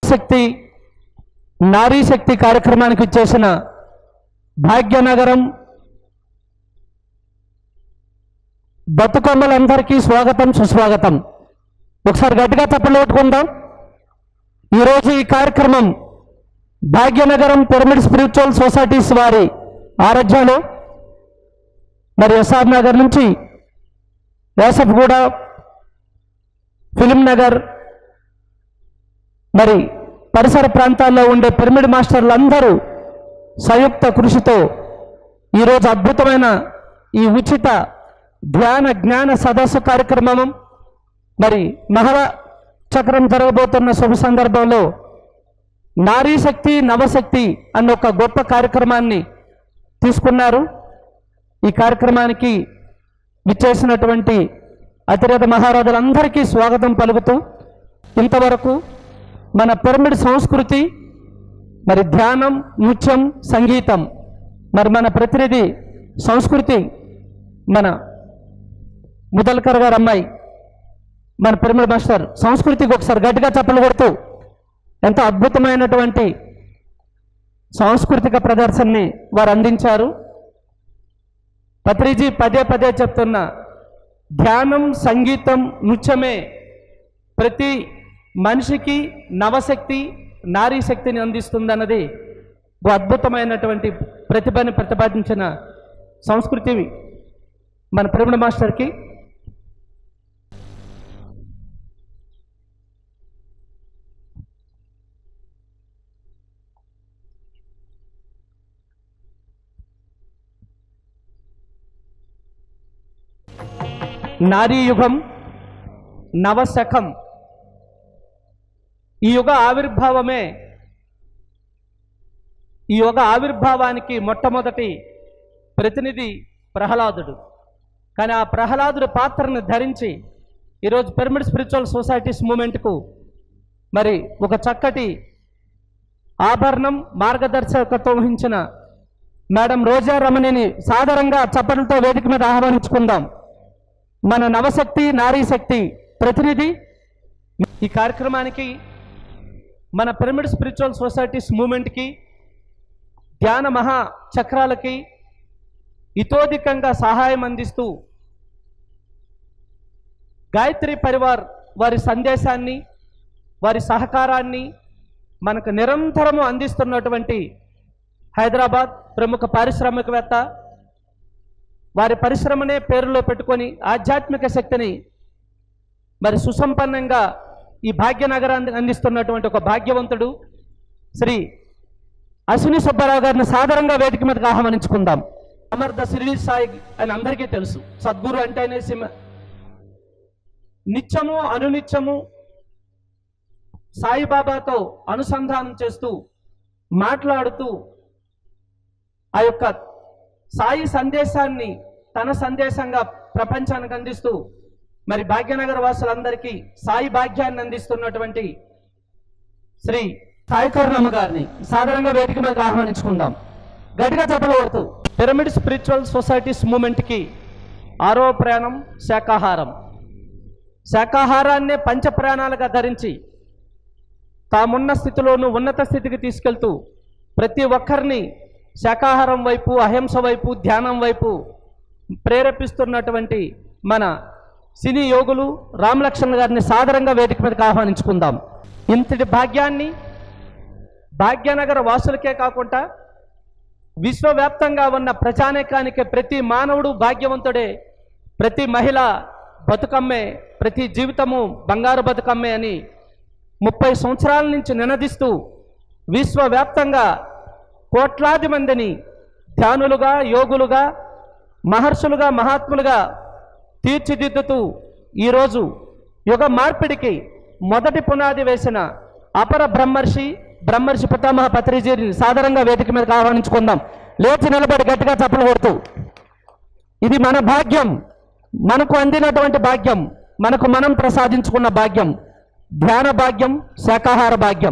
శక్తి నారీ శక్తి కార్యక్రమానికి ఇచ్చేసిన భాగ్యనగరం బతుకమ్మలందరికీ స్వాగతం సుస్వాగతం ఒకసారి గట్టిగా తప్పలు కొట్టుకుందాం ఈరోజు ఈ కార్యక్రమం భాగ్యనగరం పిరమిడ్ స్పిరిచువల్ సొసైటీస్ వారి ఆరాధ్యంలో మరి ఎస్ఆర్ నగర్ నుంచి వేసఫ్గూడ ఫిలిం నగర్ మరి పరిసర ప్రాంతాల్లో ఉండే పిరమిడ్ మాస్టర్లు అందరూ సంయుక్త కృషితో ఈరోజు అద్భుతమైన ఈ ఉచిత ధ్యాన జ్ఞాన సదస్సు కార్యక్రమం మరి మహా చక్రం జరగబోతున్న శుభ సందర్భంలో నారీ శక్తి నవశక్తి అన్న ఒక గొప్ప కార్యక్రమాన్ని తీసుకున్నారు ఈ కార్యక్రమానికి విచ్చేసినటువంటి అతిరథ మహారాజులందరికీ స్వాగతం పలుకుతూ ఇంతవరకు మన పిరమిడ్ సంస్కృతి మరి ధ్యానం నృత్యం సంగీతం మరి మన ప్రతినిధి సంస్కృతి మన ముదల్కర్ గారు అమ్మాయి మన పిరమిడ్ మాస్టర్ సంస్కృతికి ఒకసారి గట్టిగా చప్పలు కొడుతూ ఎంతో అద్భుతమైనటువంటి సాంస్కృతిక ప్రదర్శనని వారు అందించారు పత్రిజీ పదే పదే చెప్తున్న ధ్యానం సంగీతం నృత్యమే ప్రతి మనిషికి నవశక్తి నారీ శక్తిని అందిస్తుందన్నది ఒక అద్భుతమైనటువంటి ప్రతిభని ప్రతిపాదించిన సంస్కృతి మన ప్రేమణ మాస్టర్కి నారీ యుగం నవశకం ఈ యుగ ఆవిర్భావమే ఈ యుగ ఆవిర్భావానికి మొట్టమొదటి ప్రతినిధి ప్రహ్లాదుడు కానీ ఆ ప్రహ్లాదుడి పాత్రను ధరించి ఈరోజు పిరమిడ్ స్పిరిచువల్ సొసైటీస్ మూమెంట్కు మరి ఒక చక్కటి ఆభరణం మార్గదర్శకత్వం వహించిన మేడం రోజా రమణిని సాధారణంగా చప్పట్లతో వేదిక మీద ఆహ్వానించుకుందాం మన నవశక్తి నారీ శక్తి ప్రతినిధి ఈ కార్యక్రమానికి మన పిరమిడ్ స్పిరిచువల్ సొసైటీస్ మూమెంట్కి ధ్యాన మహా చక్రాలకి ఇతోధికంగా సహాయం అందిస్తూ గాయత్రి పరివార్ వారి సందేశాన్ని వారి సహకారాన్ని మనకు నిరంతరము అందిస్తున్నటువంటి హైదరాబాద్ ప్రముఖ పారిశ్రామికవేత్త వారి పరిశ్రమనే పేరులో పెట్టుకొని ఆధ్యాత్మిక శక్తిని మరి సుసంపన్నంగా ఈ భాగ్యనగరాన్ని అందిస్తున్నటువంటి ఒక భాగ్యవంతుడు శ్రీ అశ్విని సుబ్బారావు గారిని సాధారణంగా వేదిక మీదకి ఆహ్వానించుకుందాం సమర్థ శ్రీ సాయి అని అందరికీ తెలుసు సద్గురు అంటేనే సిమ నిత్యము అనునిత్యము సాయిబాబాతో అనుసంధానం చేస్తూ మాట్లాడుతూ ఆ యొక్క సాయి సందేశాన్ని తన సందేశంగా ప్రపంచానికి అందిస్తూ మరి భాగ్యనగర వాసులందరికీ సాయి భాగ్యాన్ని అందిస్తున్నటువంటి శ్రీ సాయి కరుణమ్మ గారిని సాధారణంగా వేదిక మీద ఆహ్వానించుకుందాం గట్టిగా చెప్పలవడుతూ పిరమిడ్ స్పిరిచువల్ సొసైటీస్ మూమెంట్కి ఆరో ప్రయాణం శాకాహారం శాకాహారాన్నే పంచ ప్రాణాలుగా ధరించి తామున్న స్థితిలోనూ ఉన్నత స్థితికి తీసుకెళ్తూ ప్రతి ఒక్కరిని శాకాహారం వైపు అహింస వైపు ధ్యానం వైపు ప్రేరేపిస్తున్నటువంటి మన సినీ యోగులు రామలక్ష్మణ్ గారిని సాదరంగా వేదిక మీదకి ఆహ్వానించుకుందాం ఇంతటి భాగ్యాన్ని భాగ్యనగర వాసులకే కాకుండా విశ్వవ్యాప్తంగా ఉన్న ప్రజానేకానికి ప్రతి మానవుడు భాగ్యవంతుడే ప్రతి మహిళ బతుకమ్మే ప్రతి జీవితము బంగారు బతుకమ్మే అని ముప్పై సంవత్సరాల నుంచి నినదిస్తూ విశ్వవ్యాప్తంగా కోట్లాది మందిని ధ్యానులుగా యోగులుగా మహర్షులుగా మహాత్ములుగా తీర్చిదిద్దుతూ ఈరోజు యుగ మార్పిడికి మొదటి పునాది వేసిన అపర బ్రహ్మర్షి బ్రహ్మర్షి పితామహ పత్రిజీని సాధారణంగా వేదిక మీదకి ఆహ్వానించుకుందాం లేచి నిలబడి గట్టిగా చప్పలు కొడుతూ ఇది మన భాగ్యం మనకు అందినటువంటి భాగ్యం మనకు మనం ప్రసాదించుకున్న భాగ్యం ధ్యాన భాగ్యం శాకాహార భాగ్యం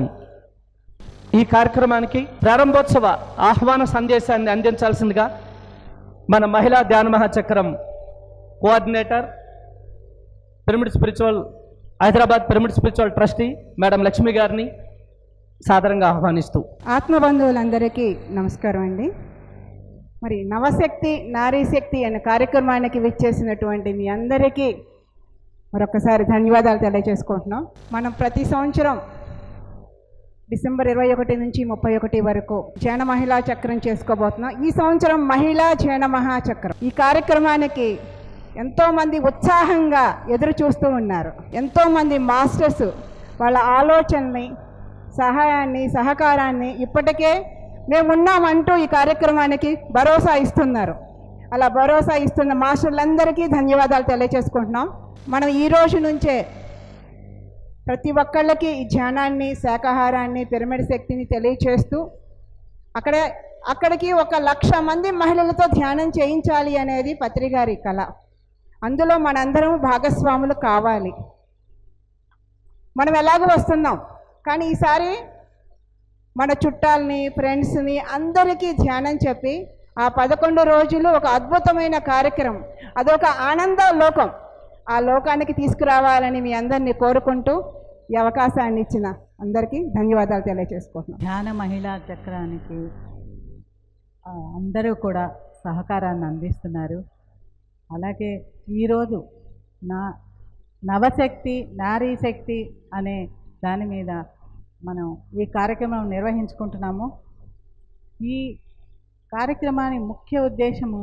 ఈ కార్యక్రమానికి ప్రారంభోత్సవ ఆహ్వాన సందేశాన్ని అందించాల్సిందిగా మన మహిళా ధ్యాన మహాచక్రం coordinator pyramid spiritual Hyderabad pyramid spiritual trustee madam Lakshmi గారిని సాదరంగా ఆహ్వానిస్తూ ఆత్మబంధువులందరికీ నమస్కారం అండి మరి నవశక్తి నారీ శక్తి అనే కార్యక్రమానికి విచ్చేసినటువంటి మీ అందరికీ మరొకసారి ధన్యవాదాలు తెలియజేసుకుంటున్నాం మనం ప్రతి సంవత్సరం డిసెంబర్ ఇరవై ఒకటి నుంచి ముప్పై ఒకటి వరకు జన మహిళా చక్రం చేసుకోబోతున్నాం ఈ సంవత్సరం మహిళా జన మహాచక్రం ఈ కార్యక్రమానికి ఎంతోమంది ఉత్సాహంగా ఎదురు చూస్తూ ఉన్నారు ఎంతోమంది మాస్టర్స్ వాళ్ళ ఆలోచనని సహాయాన్ని సహకారాన్ని ఇప్పటికే మేమున్నామంటూ ఈ కార్యక్రమానికి భరోసా ఇస్తున్నారు అలా భరోసా ఇస్తున్న మాస్టర్లందరికీ ధన్యవాదాలు తెలియజేసుకుంటున్నాం మనం ఈ రోజు నుంచే ప్రతి ఒక్కళ్ళకి ఈ ధ్యానాన్ని శాకాహారాన్ని పిరమిడ్ శక్తిని తెలియచేస్తూ అక్కడే అక్కడికి ఒక లక్ష మంది మహిళలతో ధ్యానం చేయించాలి అనేది పత్రిగారి కళ అందులో మనందరం భాగస్వాములు కావాలి మనం ఎలాగో వస్తున్నాం కానీ ఈసారి మన చుట్టాలని ఫ్రెండ్స్ని అందరికీ ధ్యానం చెప్పి ఆ పదకొండు రోజులు ఒక అద్భుతమైన కార్యక్రమం అదొక ఆనంద లోకం ఆ లోకానికి తీసుకురావాలని మీ అందరినీ కోరుకుంటూ ఈ అవకాశాన్ని ఇచ్చిన అందరికీ ధన్యవాదాలు తెలియజేసుకుంటున్నాం ధ్యాన మహిళా చక్రానికి ఆ, అందరూ కూడా సహకారాన్ని అందిస్తున్నారు అలాగే ఈరోజు నా నవశక్తి నారీ శక్తి అనే దాని మీద మనం ఈ కార్యక్రమం నిర్వహించుకుంటున్నాము ఈ కార్యక్రమాన్ని ముఖ్య ఉద్దేశము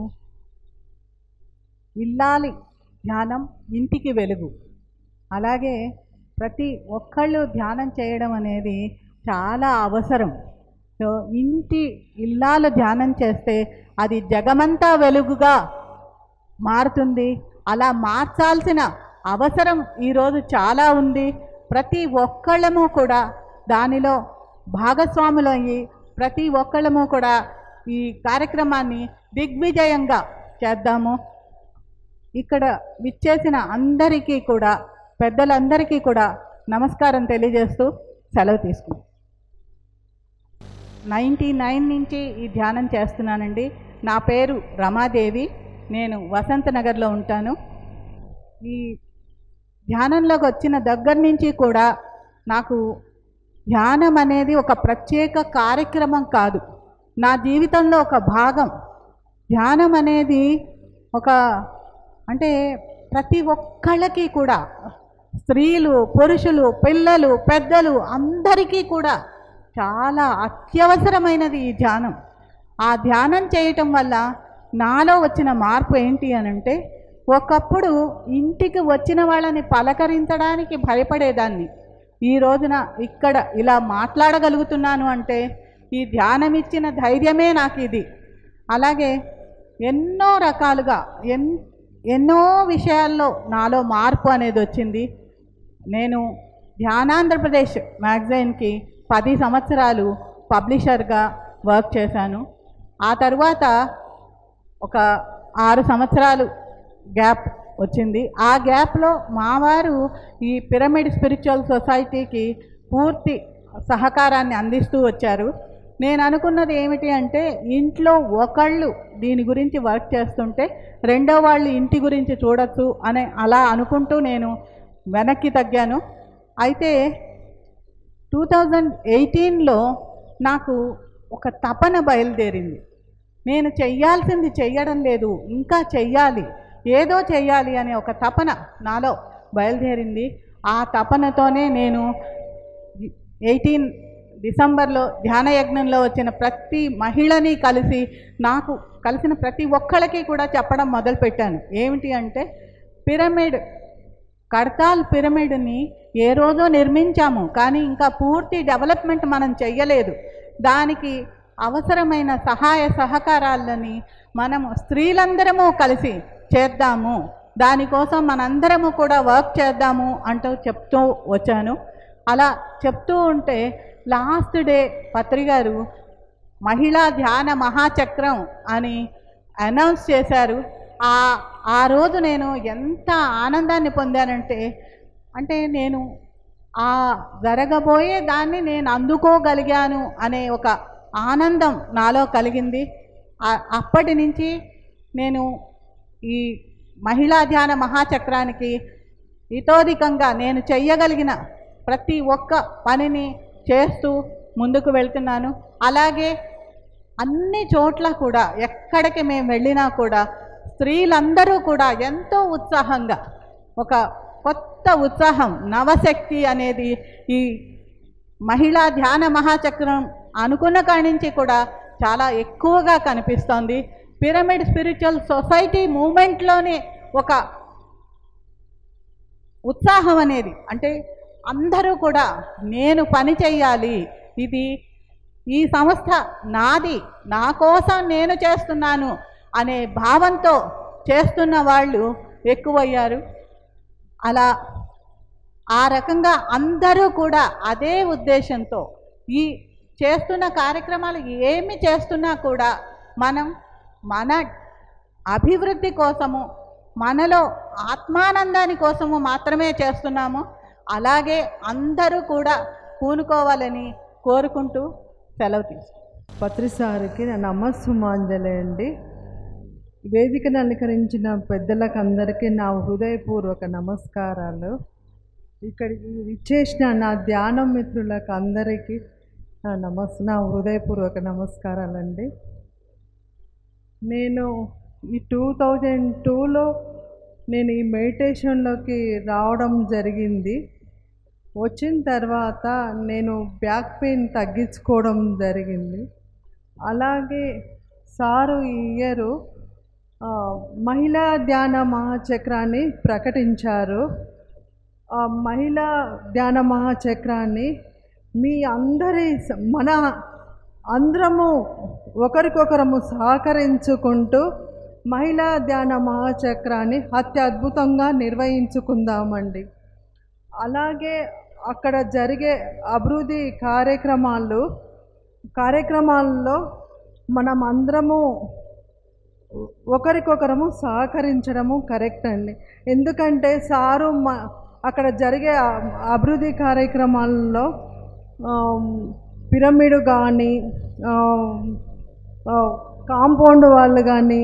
ఇల్లాలి ధ్యానం ఇంటికి వెలుగు అలాగే ప్రతి ఒక్కళ్ళు ధ్యానం చేయడం అనేది చాలా అవసరం సో ఇంటి ఇల్లాలు ధ్యానం చేస్తే అది జగమంతా వెలుగుగా మారుతుంది అలా మార్చాల్సిన అవసరం ఈరోజు చాలా ఉంది ప్రతి ఒక్కళ్ళము కూడా దానిలో భాగస్వాములయ్యి ప్రతి ఒక్కళ్ళము కూడా ఈ కార్యక్రమాన్ని దిగ్విజయంగా చేద్దాము ఇక్కడ విచ్చేసిన అందరికీ కూడా పెద్దలందరికీ కూడా నమస్కారం తెలియజేస్తూ సెలవు తీసుకున్నాం నైంటీ నైన్ నుంచి ఈ ధ్యానం చేస్తున్నానండి నా పేరు రమాదేవి నేను వసంత నగర్లో ఉంటాను ఈ ధ్యానంలోకి వచ్చిన దగ్గర నుంచి కూడా నాకు ధ్యానం అనేది ఒక ప్రత్యేక కార్యక్రమం కాదు నా జీవితంలో ఒక భాగం ధ్యానం అనేది ఒక అంటే ప్రతి ఒక్కళ్ళకి కూడా స్త్రీలు పురుషులు పిల్లలు పెద్దలు అందరికీ కూడా చాలా అత్యవసరమైనది ఈ ధ్యానం ఆ ధ్యానం చేయటం వల్ల నాలో వచ్చిన మార్పు ఏంటి అని అంటే ఒకప్పుడు ఇంటికి వచ్చిన వాళ్ళని పలకరించడానికి భయపడేదాన్ని ఈ రోజున ఇక్కడ ఇలా మాట్లాడగలుగుతున్నాను అంటే ఈ ధ్యానం ఇచ్చిన ధైర్యమే నాకు ఇది అలాగే ఎన్నో రకాలుగా ఎన్ ఎన్నో విషయాల్లో నాలో మార్పు అనేది వచ్చింది నేను ధ్యానాంధ్రప్రదేశ్ మ్యాగజైన్కి పది సంవత్సరాలు పబ్లిషర్గా వర్క్ చేశాను ఆ తర్వాత ఒక ఆరు సంవత్సరాలు గ్యాప్ వచ్చింది ఆ గ్యాప్లో మావారు ఈ పిరమిడ్ స్పిరిచువల్ సొసైటీకి పూర్తి సహకారాన్ని అందిస్తూ వచ్చారు నేను అనుకున్నది ఏమిటి అంటే ఇంట్లో ఒకళ్ళు దీని గురించి వర్క్ చేస్తుంటే రెండో వాళ్ళు ఇంటి గురించి చూడొచ్చు అనే అలా అనుకుంటూ నేను వెనక్కి తగ్గాను అయితే టూ థౌజండ్ ఎయిటీన్లో నాకు ఒక తపన బయలుదేరింది నేను చెయ్యాల్సింది చెయ్యడం లేదు ఇంకా చెయ్యాలి ఏదో చెయ్యాలి అనే ఒక తపన నాలో బయలుదేరింది ఆ తపనతోనే నేను ఎయిటీన్ డిసెంబర్లో ధ్యాన యజ్ఞంలో వచ్చిన ప్రతి మహిళని కలిసి నాకు కలిసిన ప్రతి ఒక్కళ్ళకి కూడా చెప్పడం మొదలుపెట్టాను ఏమిటి అంటే పిరమిడ్ కడతాల్ పిరమిడ్ని ఏ రోజో నిర్మించాము కానీ ఇంకా పూర్తి డెవలప్మెంట్ మనం చెయ్యలేదు దానికి అవసరమైన సహాయ సహకారాలని మనము స్త్రీలందరము కలిసి చేద్దాము దానికోసం మనందరము కూడా వర్క్ చేద్దాము అంటూ చెప్తూ వచ్చాను అలా చెప్తూ ఉంటే లాస్ట్ డే పత్రిగారు మహిళా ధ్యాన మహాచక్రం అని అనౌన్స్ చేశారు ఆ ఆ రోజు నేను ఎంత ఆనందాన్ని పొందానంటే అంటే నేను ఆ జరగబోయే దాన్ని నేను అందుకోగలిగాను అనే ఒక ఆనందం నాలో కలిగింది ఆ- అప్పటి నుంచి నేను ఈ మహిళా ధ్యాన మహాచక్రానికి ఇతోధికంగా నేను చెయ్యగలిగిన ప్రతి ఒక్క పనిని చేస్తూ ముందుకు వెళ్తున్నాను అలాగే అన్ని చోట్ల కూడా ఎక్కడికి మేము వెళ్ళినా కూడా స్త్రీలందరూ కూడా ఎంతో ఉత్సాహంగా ఒక కొత్త ఉత్సాహం నవశక్తి అనేది ఈ మహిళా ధ్యాన మహాచక్రం అనుకున్న కాడి నుంచి కూడా చాలా ఎక్కువగా కనిపిస్తోంది పిరమిడ్ స్పిరిచువల్ సొసైటీ మూమెంట్లోనే ఒక ఉత్సాహం అనేది అంటే అందరూ కూడా నేను పని చెయ్యాలి ఇది ఈ సంస్థ నాది నా కోసం నేను చేస్తున్నాను అనే భావంతో చేస్తున్న వాళ్ళు ఎక్కువయ్యారు అలా ఆ రకంగా అందరూ కూడా అదే ఉద్దేశంతో ఈ చేస్తున్న కార్యక్రమాలు ఏమి చేస్తున్నా కూడా మనం మన అభివృద్ధి కోసము మనలో ఆత్మానందాని కోసము మాత్రమే చేస్తున్నాము అలాగే అందరూ కూడా పూనుకోవాలని కోరుకుంటూ సెలవు తీసుకుంటాం పత్రిసారికి నా నమస్సుమాంజలి అండి వేదికను అలంకరించిన పెద్దలకు అందరికీ నా హృదయపూర్వక నమస్కారాలు ఇక్కడికి ఇచ్చేసిన నా ధ్యాన మిత్రులకు అందరికీ నా నమస్ నా హృదయపూర్వక నమస్కారాలండి నేను ఈ టూ థౌజండ్ టూలో నేను ఈ మెడిటేషన్లోకి రావడం జరిగింది వచ్చిన తర్వాత నేను బ్యాక్ పెయిన్ తగ్గించుకోవడం జరిగింది అలాగే సారు ఈ ఇయరు ఆ, మహిళా ధ్యాన మహాచక్రాన్ని ప్రకటించారు ఆ మహిళా ధ్యాన మహాచక్రాన్ని మీ అందరి స- మన అందరము ఒకరికొకరము సహకరించుకుంటూ మహిళా ధ్యాన మహాచక్రాన్ని అత్యద్భుతంగా నిర్వహించుకుందామండి అలాగే అక్కడ జరిగే అభివృద్ధి కార్యక్రమాలు కార్యక్రమాల్లో మనం అందరము ఒకరికొకరము సహకరించడము కరెక్ట్ అండి ఎందుకంటే సారు మ అక్కడ జరిగే అ- అభివృద్ధి కార్యక్రమాల్లో ఆమ్, పిరమిడ్ కానీ కాంపౌండ్ వాళ్ళు కానీ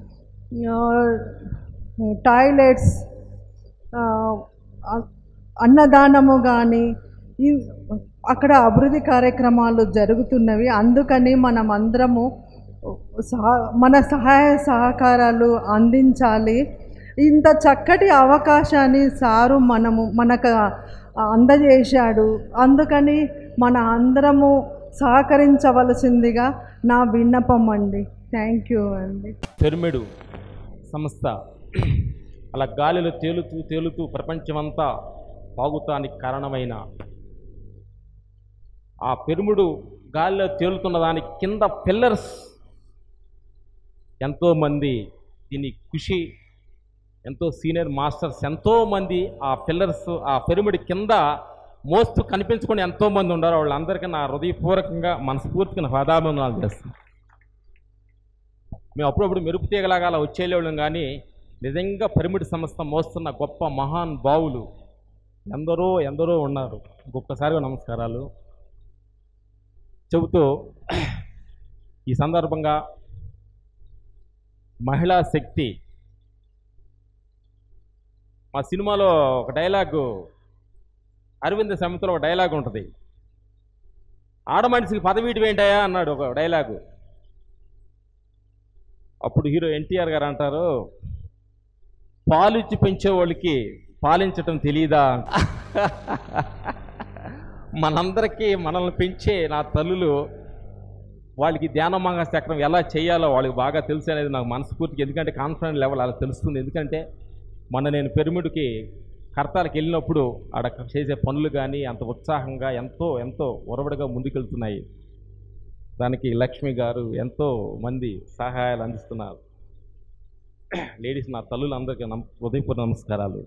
టాయిలెట్స్ ఆ, అ- అన్నదానము కానీ ఈ అక్కడ అభివృద్ధి కార్యక్రమాలు జరుగుతున్నవి అందుకని మనం అందరము సహ మన సహాయ సహకారాలు అందించాలి ఇంత చక్కటి అవకాశాన్ని సారు మనము మనకు అందజేశాడు అందుకని మన అందరము సహకరించవలసిందిగా నా విన్నపం అండి థ్యాంక్ యూ అండి పిరమిడు సంస్థ అలా గాలిలో తేలుతూ తేలుతూ ప్రపంచమంతా పాగుతానికి కారణమైన ఆ పిరమిడు గాలిలో తేలుతున్న దాని కింద పిల్లర్స్ ఎంతోమంది దీని కృషి ఎంతో సీనియర్ మాస్టర్స్ ఎంతోమంది ఆ పిల్లర్స్ ఆ పిరమిడ్ కింద మోస్తూ కనిపించుకొని ఎంతోమంది ఉన్నారు వాళ్ళందరికీ నా హృదయపూర్వకంగా మనస్ఫూర్తిగా నా హృదయాభివందనాలు చేస్తున్నాను మేము అప్పుడప్పుడు మెరుపు తీగలాగా అలా వచ్చేళ్ళం కానీ నిజంగా పిరమిడ్ సంస్థ మోస్తున్న గొప్ప మహాన్ బావులు ఎందరో ఎందరో ఉన్నారు ఒక్కసారిగా నమస్కారాలు చెబుతూ ఈ సందర్భంగా మహిళా శక్తి మా సినిమాలో ఒక డైలాగు అరవింద సమితిలో ఒక డైలాగ్ ఉంటుంది ఆడ మనిషికి పదవీటి ఏంటాయా అన్నాడు ఒక డైలాగు అప్పుడు హీరో ఎన్టీఆర్ గారు అంటారు పాలిచ్చి పెంచే వాళ్ళకి పాలించటం తెలియదా మనందరికీ మనల్ని పెంచే నా తల్లులు వాళ్ళకి ధ్యానమాంగ చక్రం ఎలా చేయాలో వాళ్ళకి బాగా తెలుసు అనేది నాకు మనస్ఫూర్తిగా ఎందుకంటే కాన్ఫిడెంట్ లెవెల్ అలా తెలుస్తుంది ఎందుకంటే మొన్న నేను పిరమిడ్కి కర్తాలకు వెళ్ళినప్పుడు ఆడ చేసే పనులు కానీ అంత ఉత్సాహంగా ఎంతో ఎంతో ఒరవడిగా ముందుకెళ్తున్నాయి దానికి లక్ష్మి గారు ఎంతో మంది సహాయాలు అందిస్తున్నారు లేడీస్ నా తల్లులందరికీ నమ హృదయపూర్వ నమస్కారాలు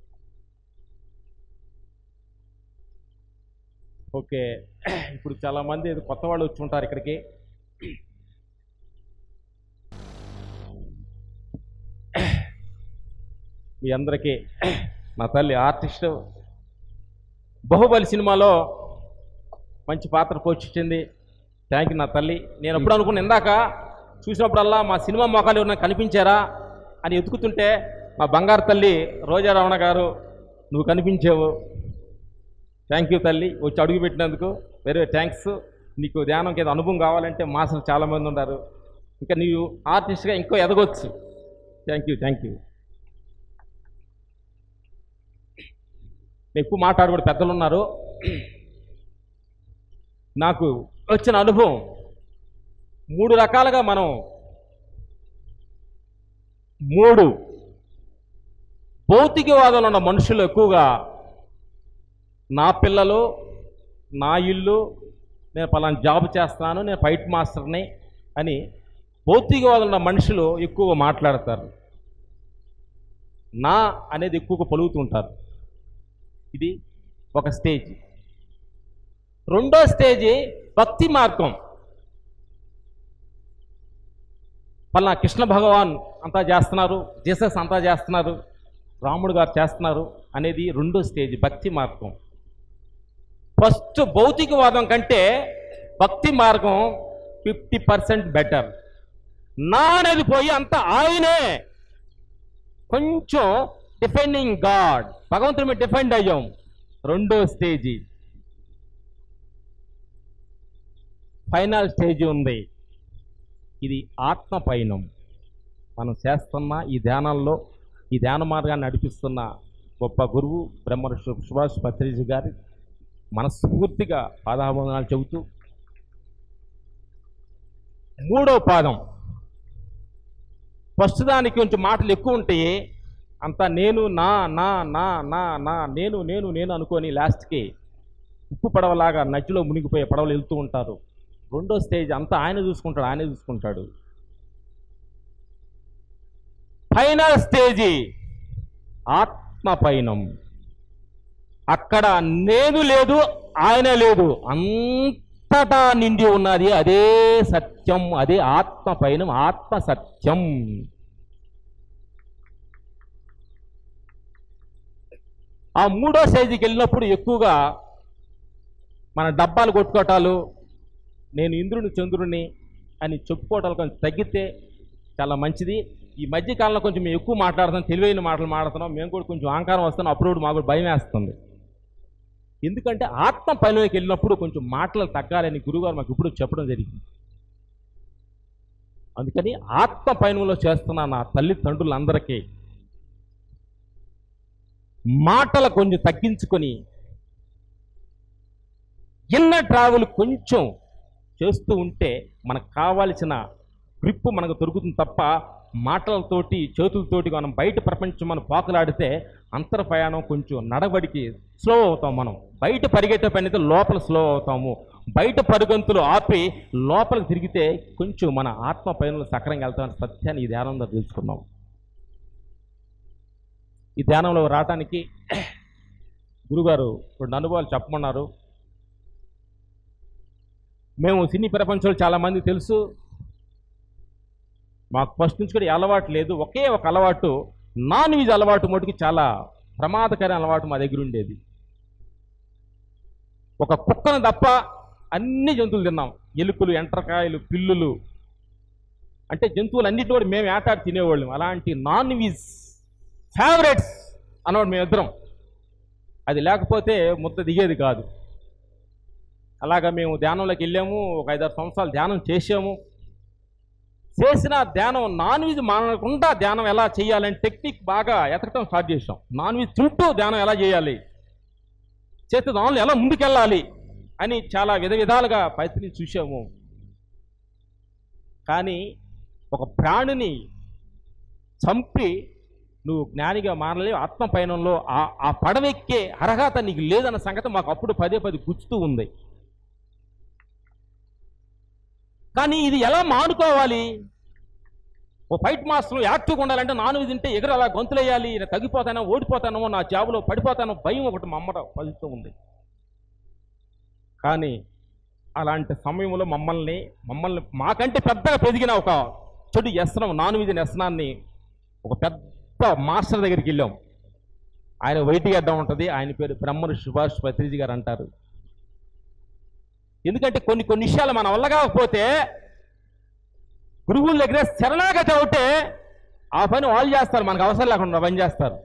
ఓకే ఇప్పుడు చాలామంది ఏదో కొత్త వాళ్ళు వచ్చి ఉంటారు ఇక్కడికి మీ అందరికీ నా తల్లి ఆర్టిస్ట్ బాహుబలి సినిమాలో మంచి పాత్ర పోషించింది థ్యాంక్ యూ నా తల్లి నేను ఎప్పుడు అనుకున్నా ఇందాక చూసినప్పుడల్లా మా సినిమా మొఖాలు ఎవరైనా కనిపించారా అని ఎతుకుతుంటే మా బంగారు తల్లి రోజా రమణ గారు నువ్వు కనిపించావు థ్యాంక్ యూ తల్లి వచ్చి అడుగు పెట్టినందుకు వెరీ థ్యాంక్స్ నీకు ధ్యానం కింద అనుభవం కావాలంటే మాస్టర్ చాలామంది ఉన్నారు ఇంకా నీవు ఆర్టిస్ట్గా ఇంకో ఎదగొచ్చు థ్యాంక్ యూ థ్యాంక్ యూ ఎక్కువ మాట్లాడకూడదు పెద్దలు ఉన్నారు నాకు వచ్చిన అనుభవం మూడు రకాలుగా మనం మూడు భౌతికవాదంలో ఉన్న మనుషులు ఎక్కువగా నా పిల్లలు నా ఇల్లు నేను పలానా జాబ్ చేస్తున్నాను నేను ఫైట్ మాస్టర్ని అని భౌతికవాదంలో ఉన్న మనుషులు ఎక్కువగా మాట్లాడతారు నా అనేది ఎక్కువగా పలుకుతుంటారు ఇది ఒక స్టేజ్ రెండో స్టేజి భక్తి మార్గం పలానా కృష్ణ భగవాన్ అంతా చేస్తున్నారు జీసస్ అంతా చేస్తున్నారు రాముడు గారు చేస్తున్నారు అనేది రెండో స్టేజ్ భక్తి మార్గం ఫస్ట్ భౌతికవాదం కంటే భక్తి మార్గం ఫిఫ్టీ పర్సెంట్ బెటర్ నా అనేది పోయి అంత ఆయనే కొంచెం డిఫెండింగ్ గాడ్ భగవంతుడి మీద డిఫెండ్ అయ్యాం రెండో స్టేజీ ఫైనల్ స్టేజ్ ఉంది ఇది ఆత్మ పయనం మనం చేస్తున్న ఈ ధ్యానంలో ఈ ధ్యాన మార్గాన్ని నడిపిస్తున్న గొప్ప గురువు బ్రహ్మ ఋషి సుభాష్ పత్రిజీ గారి మనస్ఫూర్తిగా పాదాభందనాలు చెబుతూ మూడో పాదం ఫస్ట్ దానికి కొంచెం మాటలు ఎక్కువ ఉంటాయి అంతా నేను నా నా నా నా నా నేను నేను నేను అనుకొని లాస్ట్కి ఉప్పు పడవలాగా నదిలో మునిగిపోయే పడవలు వెళ్తూ ఉంటారు రెండో స్టేజ్ అంతా ఆయన చూసుకుంటాడు ఆయనే చూసుకుంటాడు ఫైనల్ స్టేజీ ఆత్మ పయనం అక్కడ నేను లేదు ఆయన లేదు అంతటా నిండి ఉన్నది అదే సత్యం అదే ఆత్మ పయనం ఆత్మ సత్యం ఆ మూడో స్టేజ్కి వెళ్ళినప్పుడు ఎక్కువగా మన డబ్బాలు కొట్టుకోవటాలు నేను ఇంద్రుని చంద్రుని అని చెప్పుకోవటాలు కొంచెం తగ్గితే చాలా మంచిది ఈ మధ్యకాలంలో కొంచెం మేము ఎక్కువ మాట్లాడుతున్నాం తెలివైన మాటలు మాట్లాడుతున్నాం మేము కూడా కొంచెం అహంకారం వస్తున్నాం అప్పుడు మాకు కూడా భయం వేస్తుంది ఎందుకంటే ఆత్మ పనిలోకి వెళ్ళినప్పుడు కొంచెం మాటలు తగ్గాలని గురుగారు మాకు ఇప్పుడు చెప్పడం జరిగింది అందుకని ఆత్మ పయనంలో చేస్తున్న నా తల్లిదండ్రులందరికీ మాటలు కొంచెం తగ్గించుకొని ఇన్న ట్రావెల్ కొంచెం చేస్తూ ఉంటే మనకు కావాల్సిన గ్రిప్ మనకు దొరుకుతుంది తప్ప మాటలతోటి చేతులతోటి మనం బయట ప్రపంచం మనం పాకులాడితే అంతర ప్రయాణం కొంచెం నడవడికి స్లో అవుతాం మనం బయట పరిగెట్టే పని అయితే లోపల స్లో అవుతాము బయట పరుగంతులు ఆపి లోపలికి తిరిగితే కొంచెం మన ఆత్మ పయనంలో సక్రంగా వెళ్తామని సత్యాన్ని ఈ ధ్యానంలో తెలుసుకున్నాం ఈ ధ్యానంలో రావటానికి గురుగారు రెండు అనుభవాలు చెప్పమన్నారు మేము సినీ ప్రపంచంలో చాలామంది తెలుసు మాకు ఫస్ట్ నుంచి కూడా ఈ అలవాటు లేదు ఒకే ఒక అలవాటు నాన్ వెజ్ అలవాటు మటుకు చాలా ప్రమాదకర అలవాటు మా దగ్గర ఉండేది ఒక కుక్కను తప్ప అన్ని జంతువులు తిన్నాం ఎలుకలు ఎంట్రకాయలు పిల్లులు అంటే జంతువులు అన్నిటి కూడా మేము ఏటాడి తినేవాళ్ళం అలాంటి నాన్ వెజ్ ఫేవరెట్స్ అన్నవాడు మేమిద్దరం అది లేకపోతే ముద్ద దిగేది కాదు అలాగా మేము ధ్యానంలోకి వెళ్ళాము ఒక ఐదారు సంవత్సరాలు ధ్యానం చేసాము చేసిన ధ్యానం నాన్ వెజ్ మానకుండా ధ్యానం ఎలా చేయాలని టెక్నిక్ బాగా ఎతకటం స్టార్ట్ చేసాం నాన్ వెజ్ చుట్టూ ధ్యానం ఎలా చేయాలి చేస్తే దానిలో ఎలా ముందుకెళ్ళాలి అని చాలా విధ విధాలుగా ప్రయత్నించి చూసాము కానీ ఒక ప్రాణిని చంపి నువ్వు జ్ఞానిగా మారలేవు ఆత్మ పయనంలో ఆ ఆ పడవెక్కే అర్హత నీకు లేదన్న సంగతి మాకు అప్పుడు పదే పదే గుచ్చుతూ ఉంది కానీ ఇది ఎలా మానుకోవాలి ఓ ఫైట్ మాస్టర్ యాక్టివ్గా ఉండాలంటే నాన్ వెజ్ తింటే ఎగురు అలా గొంతులేయాలి నేను తగ్గిపోతానో ఓడిపోతానో నా జాబులో పడిపోతానో భయం ఒకటి మమ్మట పలుతూ ఉంది కానీ అలాంటి సమయంలో మమ్మల్ని మమ్మల్ని మాకంటే పెద్దగా పెరిగిన ఒక చెడు వ్యసనం నాన్ వెజ్ వ్యసనాన్ని ఒక పెద్ద మాస్టర్ దగ్గరికి వెళ్ళాం ఆయన వైటి గడ్డం ఉంటుంది ఆయన పేరు బ్రహ్మను సుభాష్ పత్రిజీ గారు అంటారు ఎందుకంటే కొన్ని కొన్ని విషయాలు మన వల్ల కాకపోతే గురువుల దగ్గర శరణాగతి అవుతే ఆ పని వాళ్ళు చేస్తారు మనకు అవసరం లేకుండా పని చేస్తారు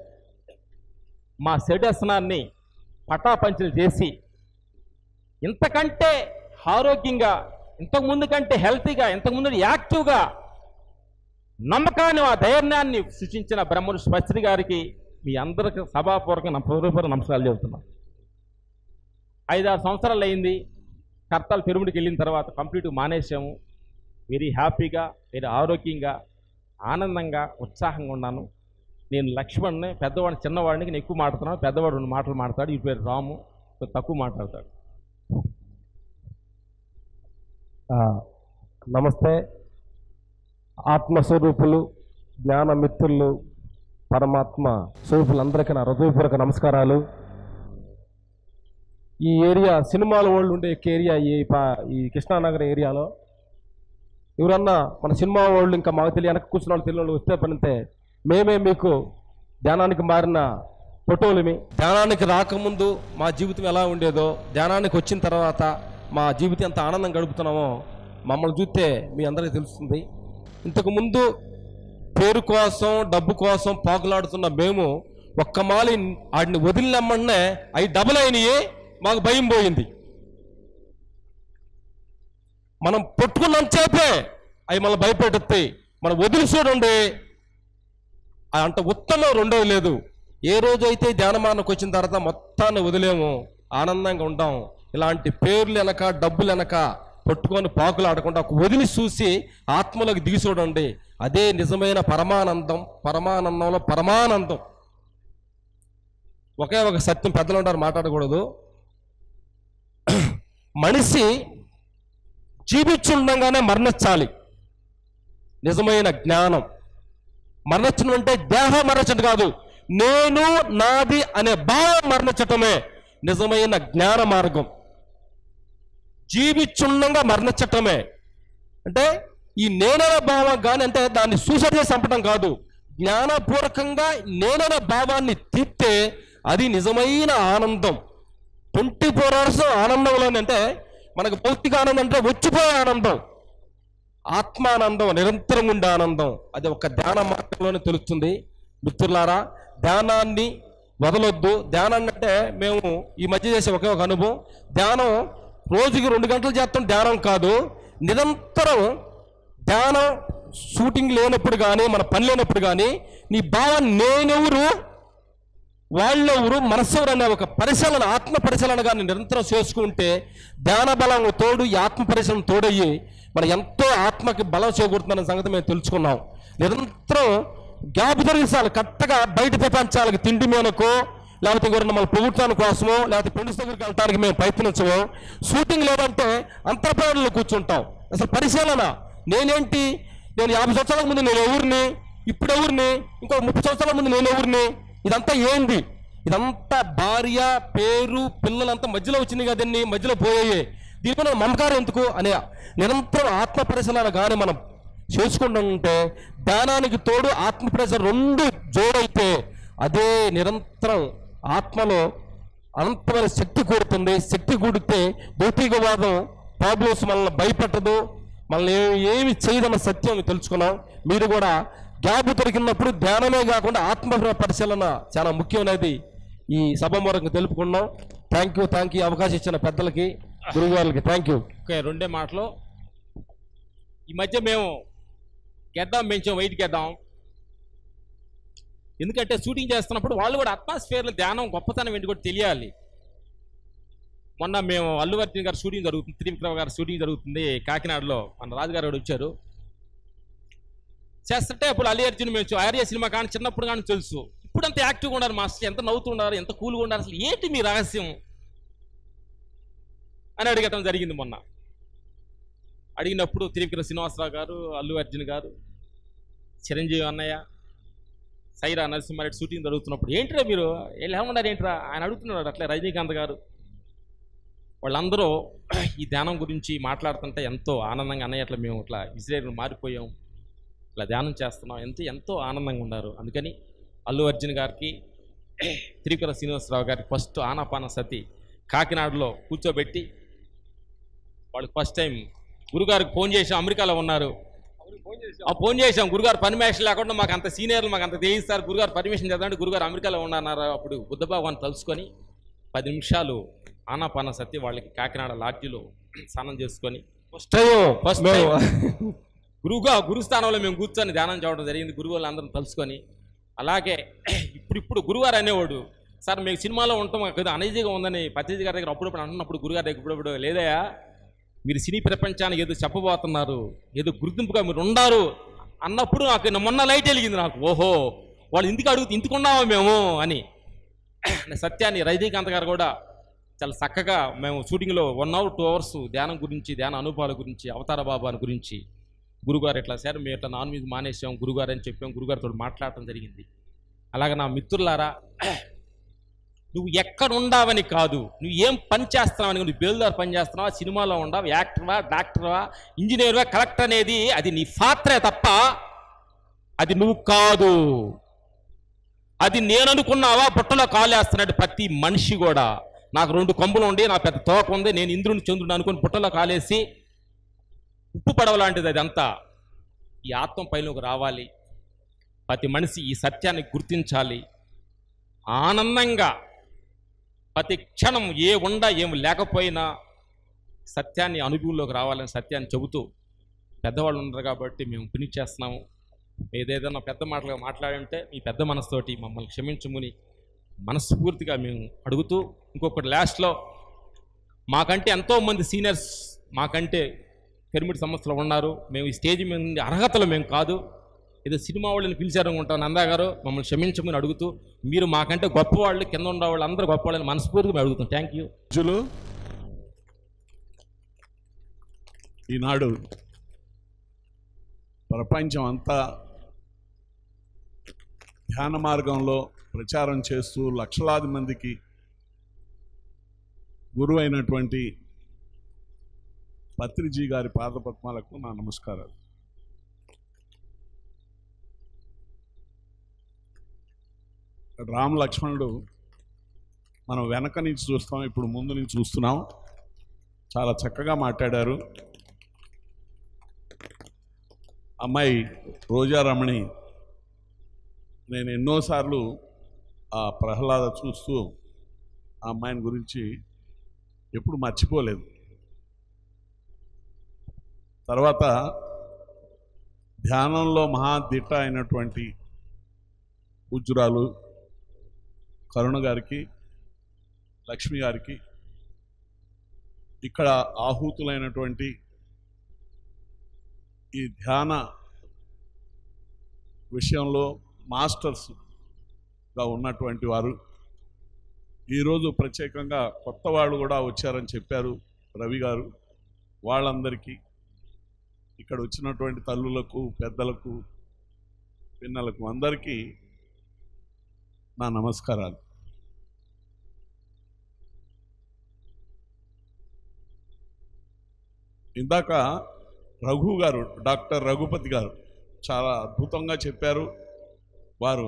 మా శరీరస్నాన్ని పటాపంచలు చేసి ఇంతకంటే ఆరోగ్యంగా ఇంతకు ముందు కంటే హెల్తీగా ఇంతకు ముందు యాక్టివ్గా నమ్మకాన్ని ఆ ధైర్యాన్ని సృష్టించిన బ్రహ్మను స్పష్టి గారికి మీ అందరికి సభాపూర్వక హృదయపూర్వక నమస్కారాలు చెబుతున్నాం ఐదారు సంవత్సరాలు అయింది కర్తాలు తిరుమడికి వెళ్ళిన తర్వాత కంప్లీట్ మానేసాము వెరీ హ్యాపీగా వెరీ ఆరోగ్యంగా ఆనందంగా ఉత్సాహంగా ఉన్నాను నేను లక్ష్మణ్ని పెద్దవాడిని చిన్నవాడికి నేను ఎక్కువ మాట్లాడుతున్నాను పెద్దవాడు రెండు మాటలు మాట్లాడు ఈ పేరు రాము కొంచెం తక్కువ మాట్లాడతాడు ఆ, నమస్తే ఆత్మస్వరూపులు జ్ఞాన మిత్రులు పరమాత్మ స్వరూపులందరికీ నా హృదయపూర్వక నమస్కారాలు ఈ ఏరియా సినిమాల వాళ్ళు ఉండే ఏరియా ఈ పా- ఈ కృష్ణానగర్ ఏరియాలో ఎవరన్నా మన సినిమా వాళ్ళు ఇంకా మాకు తెలియ వెనక కూర్చున్న వాళ్ళు తెలియని వాళ్ళు వస్తే పనితే మేమే మీకు ధ్యానానికి మారిన ఫోటోలమి ధ్యానానికి రాకముందు మా జీవితం ఎలా ఉండేదో ధ్యానానికి వచ్చిన తర్వాత మా జీవితం ఎంత ఆనందం గడుపుతున్నామో మమ్మల్ని చూస్తే మీ అందరికీ తెలుస్తుంది ఇంతకుముందు పేరు కోసం డబ్బు కోసం పాకులాడుతున్న మేము ఒక్క మాలి వాటిని వదిలినమ్మనే అవి డబుల్ అయినాయి మాకు భయం పోయింది మనం పట్టుకున్నంతసేపే అవి మళ్ళీ భయపెట్టుతాయి మనం వదిలి చూడండి ఆ అంత ఉత్తమం రెండోది లేదు ఏ రోజు అయితే ధ్యానమానకు వచ్చిన తర్వాత మొత్తాన్ని వదిలేము ఆనందంగా ఉంటాం ఇలాంటి పేర్లు వెనక డబ్బులు వెనక పట్టుకొని పాకులు ఆడకుండా ఒక వదిలి చూసి ఆత్మలోకి దిగి చూడండి అదే నిజమైన పరమానందం పరమానందంలో పరమానందం ఒకే ఒక సత్యం పెద్దలు ఉంటారు మాట్లాడకూడదు మనిషి జీవించుండగానే మరణించాలి నిజమైన జ్ఞానం మరణించడం అంటే దేహం మరణించడం కాదు నేను నాది అనే భావం మరణించటమే నిజమైన జ్ఞాన మార్గం జీవిచుండంగా మరణించటమే అంటే ఈ నేననే భావం కానీ అంటే దాన్ని సూసైడ్ చేసి చంపడం కాదు జ్ఞానపూర్వకంగా నేననే భావాన్ని తీస్తే అది నిజమైన ఆనందం ట్వంటీ ఫోర్ అవర్స్ ఆనందంలోనే అంటే మనకు భౌతిక ఆనందం అంటే వచ్చిపోయే ఆనందం ఆత్మానందం నిరంతరం ఉండే ఆనందం అది ఒక ధ్యాన మార్గంలోనే తెలుస్తుంది మిత్రులారా ధ్యానాన్ని వదలొద్దు ధ్యానాన్ని అంటే మేము ఈ మధ్య చేసే ఒకే ఒక అనుభవం ధ్యానం రోజుకి రెండు గంటలు చేస్తాం ధ్యానం కాదు నిరంతరం ధ్యానం షూటింగ్ లేనప్పుడు కానీ మన పని లేనప్పుడు కానీ నీ భావం నేనెవరు వాళ్ళెవరు మనస్సెవరు అనే ఒక పరిశీలన ఆత్మ పరిశీలన కానీ నిరంతరం చేసుకుంటే ధ్యాన బలం తోడు ఈ ఆత్మ పరిశీలన తోడయ్యి మన ఎంతో ఆత్మకి బలం చేకూరుతుందన్న సంగతి మేము తెలుసుకున్నాం నిరంతరం గ్యాప్ దొరికించాలి కరెక్ట్గా బయట ప్రపంచాలకు తిండి మేనకో లేకపోతే ఇంకొకరిని మళ్ళీ పొగుడటాని కోసమో లేకపోతే ఫ్రెండ్స్ దగ్గరికి వెళ్ళడానికి మేము ప్రయత్నించము షూటింగ్ లేదంటే అంతర్ప్రేరణలో కూర్చుంటాం అసలు పరిశీలన నేనేంటి నేను యాభై సంవత్సరాల ముందు నేను ఎవరిని ఇప్పుడు ఎవరిని ఇంకో ముప్పై సంవత్సరాల ముందు నేను ఎవరిని ఇదంతా ఏంది ఇదంతా భార్య పేరు పిల్లలంతా మధ్యలో వచ్చింది కదండి మధ్యలో పోయాయి దీనిపైన మమకారం ఎందుకు అనే నిరంతరం ఆత్మ పరిశీలన కానీ మనం చేసుకుంటూ ఉంటే ధ్యానానికి తోడు ఆత్మ పరిశీలన రెండు జోడైతే అదే నిరంతరం ఆత్మలో అనంతమైన శక్తి కూడుతుంది శక్తి కూడితే భౌతికవాదం ప్రాబ్లమ్స్ మనల్ని భయపెట్టదు మనల్ని ఏమి ఏమి చేయదన్న సత్యం తెలుసుకున్నాం మీరు కూడా గ్యాప్ దొరికినప్పుడు ధ్యానమే కాకుండా ఆత్మ పరిశీలన చాలా ముఖ్యమైనది ఈ సభ మూలంగా తెలుపుకున్నాం థ్యాంక్ యూ థ్యాంక్ యూ అవకాశం ఇచ్చిన పెద్దలకి గురువు థ్యాంక్ యూ ఓకే రెండే మాటలు ఈ మధ్య మేము గెడ్డాం పెంచాం వెయిట్ గెడ్డాం ఎందుకంటే షూటింగ్ చేస్తున్నప్పుడు వాళ్ళు కూడా అట్మాస్ఫియర్లో ధ్యానం గొప్పతనం ఏంటి కూడా తెలియాలి మొన్న మేము అల్లు అర్జున్ గారు షూటింగ్ జరుగుతుంది త్రివిక్రమ గారు షూటింగ్ జరుగుతుంది కాకినాడలో మన రాజుగారు కూడా వచ్చారు చేస్తుంటే అప్పుడు అల్లు అర్జున్ మేము ఆర్య సినిమా కానీ చిన్నప్పుడు కానీ తెలుసు ఇప్పుడు అంత యాక్టివ్గా ఉన్నారు మాస్టర్ ఎంత నవ్వుతున్నారు ఎంత కూల్గా ఉన్నారు అసలు ఏంటి మీ రహస్యం అని అడగటం జరిగింది మొన్న అడిగినప్పుడు త్రివిక్రమ శ్రీనివాసరావు గారు అల్లు అర్జున్ గారు చిరంజీవి అన్నయ్య సైరా నరసింహారెడ్డి షూటింగ్ జరుగుతున్నప్పుడు ఏంట్రా మీరు వీళ్ళు ఏమన్నారు ఏంట్రా ఆయన అడుగుతున్నాడు అట్లే రజనీకాంత్ గారు వాళ్ళందరూ ఈ ధ్యానం గురించి మాట్లాడుతుంటే ఎంతో ఆనందంగా అన్నయ్య అట్లా మేము ఇట్లా ఇజ్రాయేల్ మారిపోయాం ఇట్లా ధ్యానం చేస్తున్నాం ఎంతో ఎంతో ఆనందంగా ఉన్నారు అందుకని అల్లు అర్జున్ గారికి త్రిపుర శ్రీనివాసరావు గారికి ఫస్ట్ ఆనాపాన సతి కాకినాడలో కూర్చోబెట్టి వాళ్ళకి ఫస్ట్ టైం గురుగారికి ఫోన్ చేసాం అమెరికాలో ఉన్నారు ఆ ఫోన్ చేసాం గురుగారు పర్మిషన్ లేకుండా మాకు అంత సీనియర్లు మాకు అంత చేయిస్తారు గురుగారు పర్మిషన్ చేద్దామంటే గురుగారు అమెరికాలో ఉన్నారు అప్పుడు బుద్ధ భగవాన్ తలుసుకొని పది నిమిషాలు ఆనాపాన సత్య వాళ్ళకి కాకినాడ లాడ్జిలో స్నానం చేసుకొని ఫస్ట్ టైం ఫస్ట్ మేము గురువుగా గురుస్థానంలో మేము కూర్చొని ధ్యానం చేయడం జరిగింది గురువులు అందరం తలుసుకొని అలాగే ఇప్పుడు ఇప్పుడు గురుగారు అనేవాడు సార్ మీకు సినిమాలో ఉంటాం కదా అనీజీగా ఉందని పత్రిజీ గారి దగ్గర అప్పుడప్పుడు అంటున్నప్పుడు గురుగారి దగ్గర ఇప్పుడప్పుడు లేదయా మీరు సినీ ప్రపంచానికి ఏదో చెప్పబోతున్నారు ఏదో గుర్తింపుగా మీరు ఉండారు అన్నప్పుడు నాకు మొన్న లైట్ వెలిగింది నాకు ఓహో వాళ్ళు ఇంటికి అడుగుతూ ఇంటికున్నామా మేము అని సత్యాన్ని రజనీకాంత్ గారు కూడా చాలా చక్కగా మేము షూటింగ్లో వన్ అవర్ టూ అవర్స్ ధ్యానం గురించి ధ్యాన అనుభవాల గురించి అవతార బాబాని గురించి గురుగారు ఇట్లా సార్ మేము ఇట్లా నాన్ వెజ్ మానేసాం గురుగారు అని చెప్పాం గురుగారితో మాట్లాడటం జరిగింది అలాగే నా మిత్రులారా నువ్వు ఎక్కడ ఉండావని కాదు నువ్వు ఏం పని చేస్తున్నావని నువ్వు బేల్దారు పని చేస్తున్నావా సినిమాలో ఉండవు యాక్టర్వా డాక్టర్వా ఇంజనీర్వా కలెక్టర్ అనేది అది నీ పాత్రే తప్ప అది నువ్వు కాదు అది నేను అనుకున్నావా బుట్టలో కాలేస్తున్నాడు ప్రతి మనిషి కూడా నాకు రెండు కొమ్ములు ఉండి నా పెద్ద తోక ఉంది నేను ఇంద్రుని చంద్రుని అనుకుని బుట్టలో కాలేసి ఉప్పు పడవ లాంటిది అదంతా ఈ ఆత్మ పైలోకి రావాలి ప్రతి మనిషి ఈ సత్యాన్ని గుర్తించాలి ఆనందంగా ప్రతి క్షణం ఏ ఉండ ఏం లేకపోయినా సత్యాన్ని అనుభవంలోకి రావాలని సత్యాన్ని చెబుతూ పెద్దవాళ్ళు ఉన్నారు కాబట్టి మేము ఫినిష్ చేస్తున్నాము ఏదేదైనా పెద్ద మాటలుగా మాట్లాడంటే మీ పెద్ద మనసుతోటి మమ్మల్ని క్షమించమని మనస్ఫూర్తిగా మేము అడుగుతూ ఇంకొకటి లాస్ట్లో మాకంటే ఎంతోమంది సీనియర్స్ మాకంటే పిరమిడ్ సంస్థలో ఉన్నారు మేము ఈ స్టేజ్ మీద ఉండే అర్హతలు మేము కాదు ఏదో సినిమా వాళ్ళని పిలిచారు అనుకుంటాం నందా గారు మమ్మల్ని క్షమించమని అడుగుతూ మీరు మాకంటే గొప్పవాళ్ళు కింద ఉన్న వాళ్ళు అందరూ గొప్పవాళ్ళని మనస్ఫూర్తిగా మేము అడుగుతాం థ్యాంక్ యూ పూజలు ఈనాడు ప్రపంచం అంతా ధ్యాన మార్గంలో ప్రచారం చేస్తూ లక్షలాది మందికి గురువు అయినటువంటి పత్రిజీ గారి పాదపద్మాలకు నా నమస్కారాలు రామ లక్ష్మణుడు మనం వెనక నుంచి చూస్తాం ఇప్పుడు ముందు నుంచి చూస్తున్నాం చాలా చక్కగా మాట్లాడారు అమ్మాయి రోజారమణి నేను ఎన్నోసార్లు ఆ ప్రహ్లాద చూస్తూ ఆ అమ్మాయిని గురించి ఎప్పుడు మర్చిపోలేదు తర్వాత ధ్యానంలో మహాదిట్ట అయినటువంటి పూజ్యురాలు కరుణ గారికి లక్ష్మి గారికి ఇక్కడ ఆహూతులైనటువంటి ఈ ధ్యాన విషయంలో మాస్టర్స్గా ఉన్నటువంటి వారు ఈరోజు ప్రత్యేకంగా కొత్త వాళ్ళు కూడా వచ్చారని చెప్పారు రవి గారు వాళ్ళందరికీ ఇక్కడ వచ్చినటువంటి తల్లులకు పెద్దలకు పిన్నలకు అందరికీ నా నమస్కారాలు ఇందాక రఘు గారు డాక్టర్ రఘుపతి గారు చాలా అద్భుతంగా చెప్పారు వారు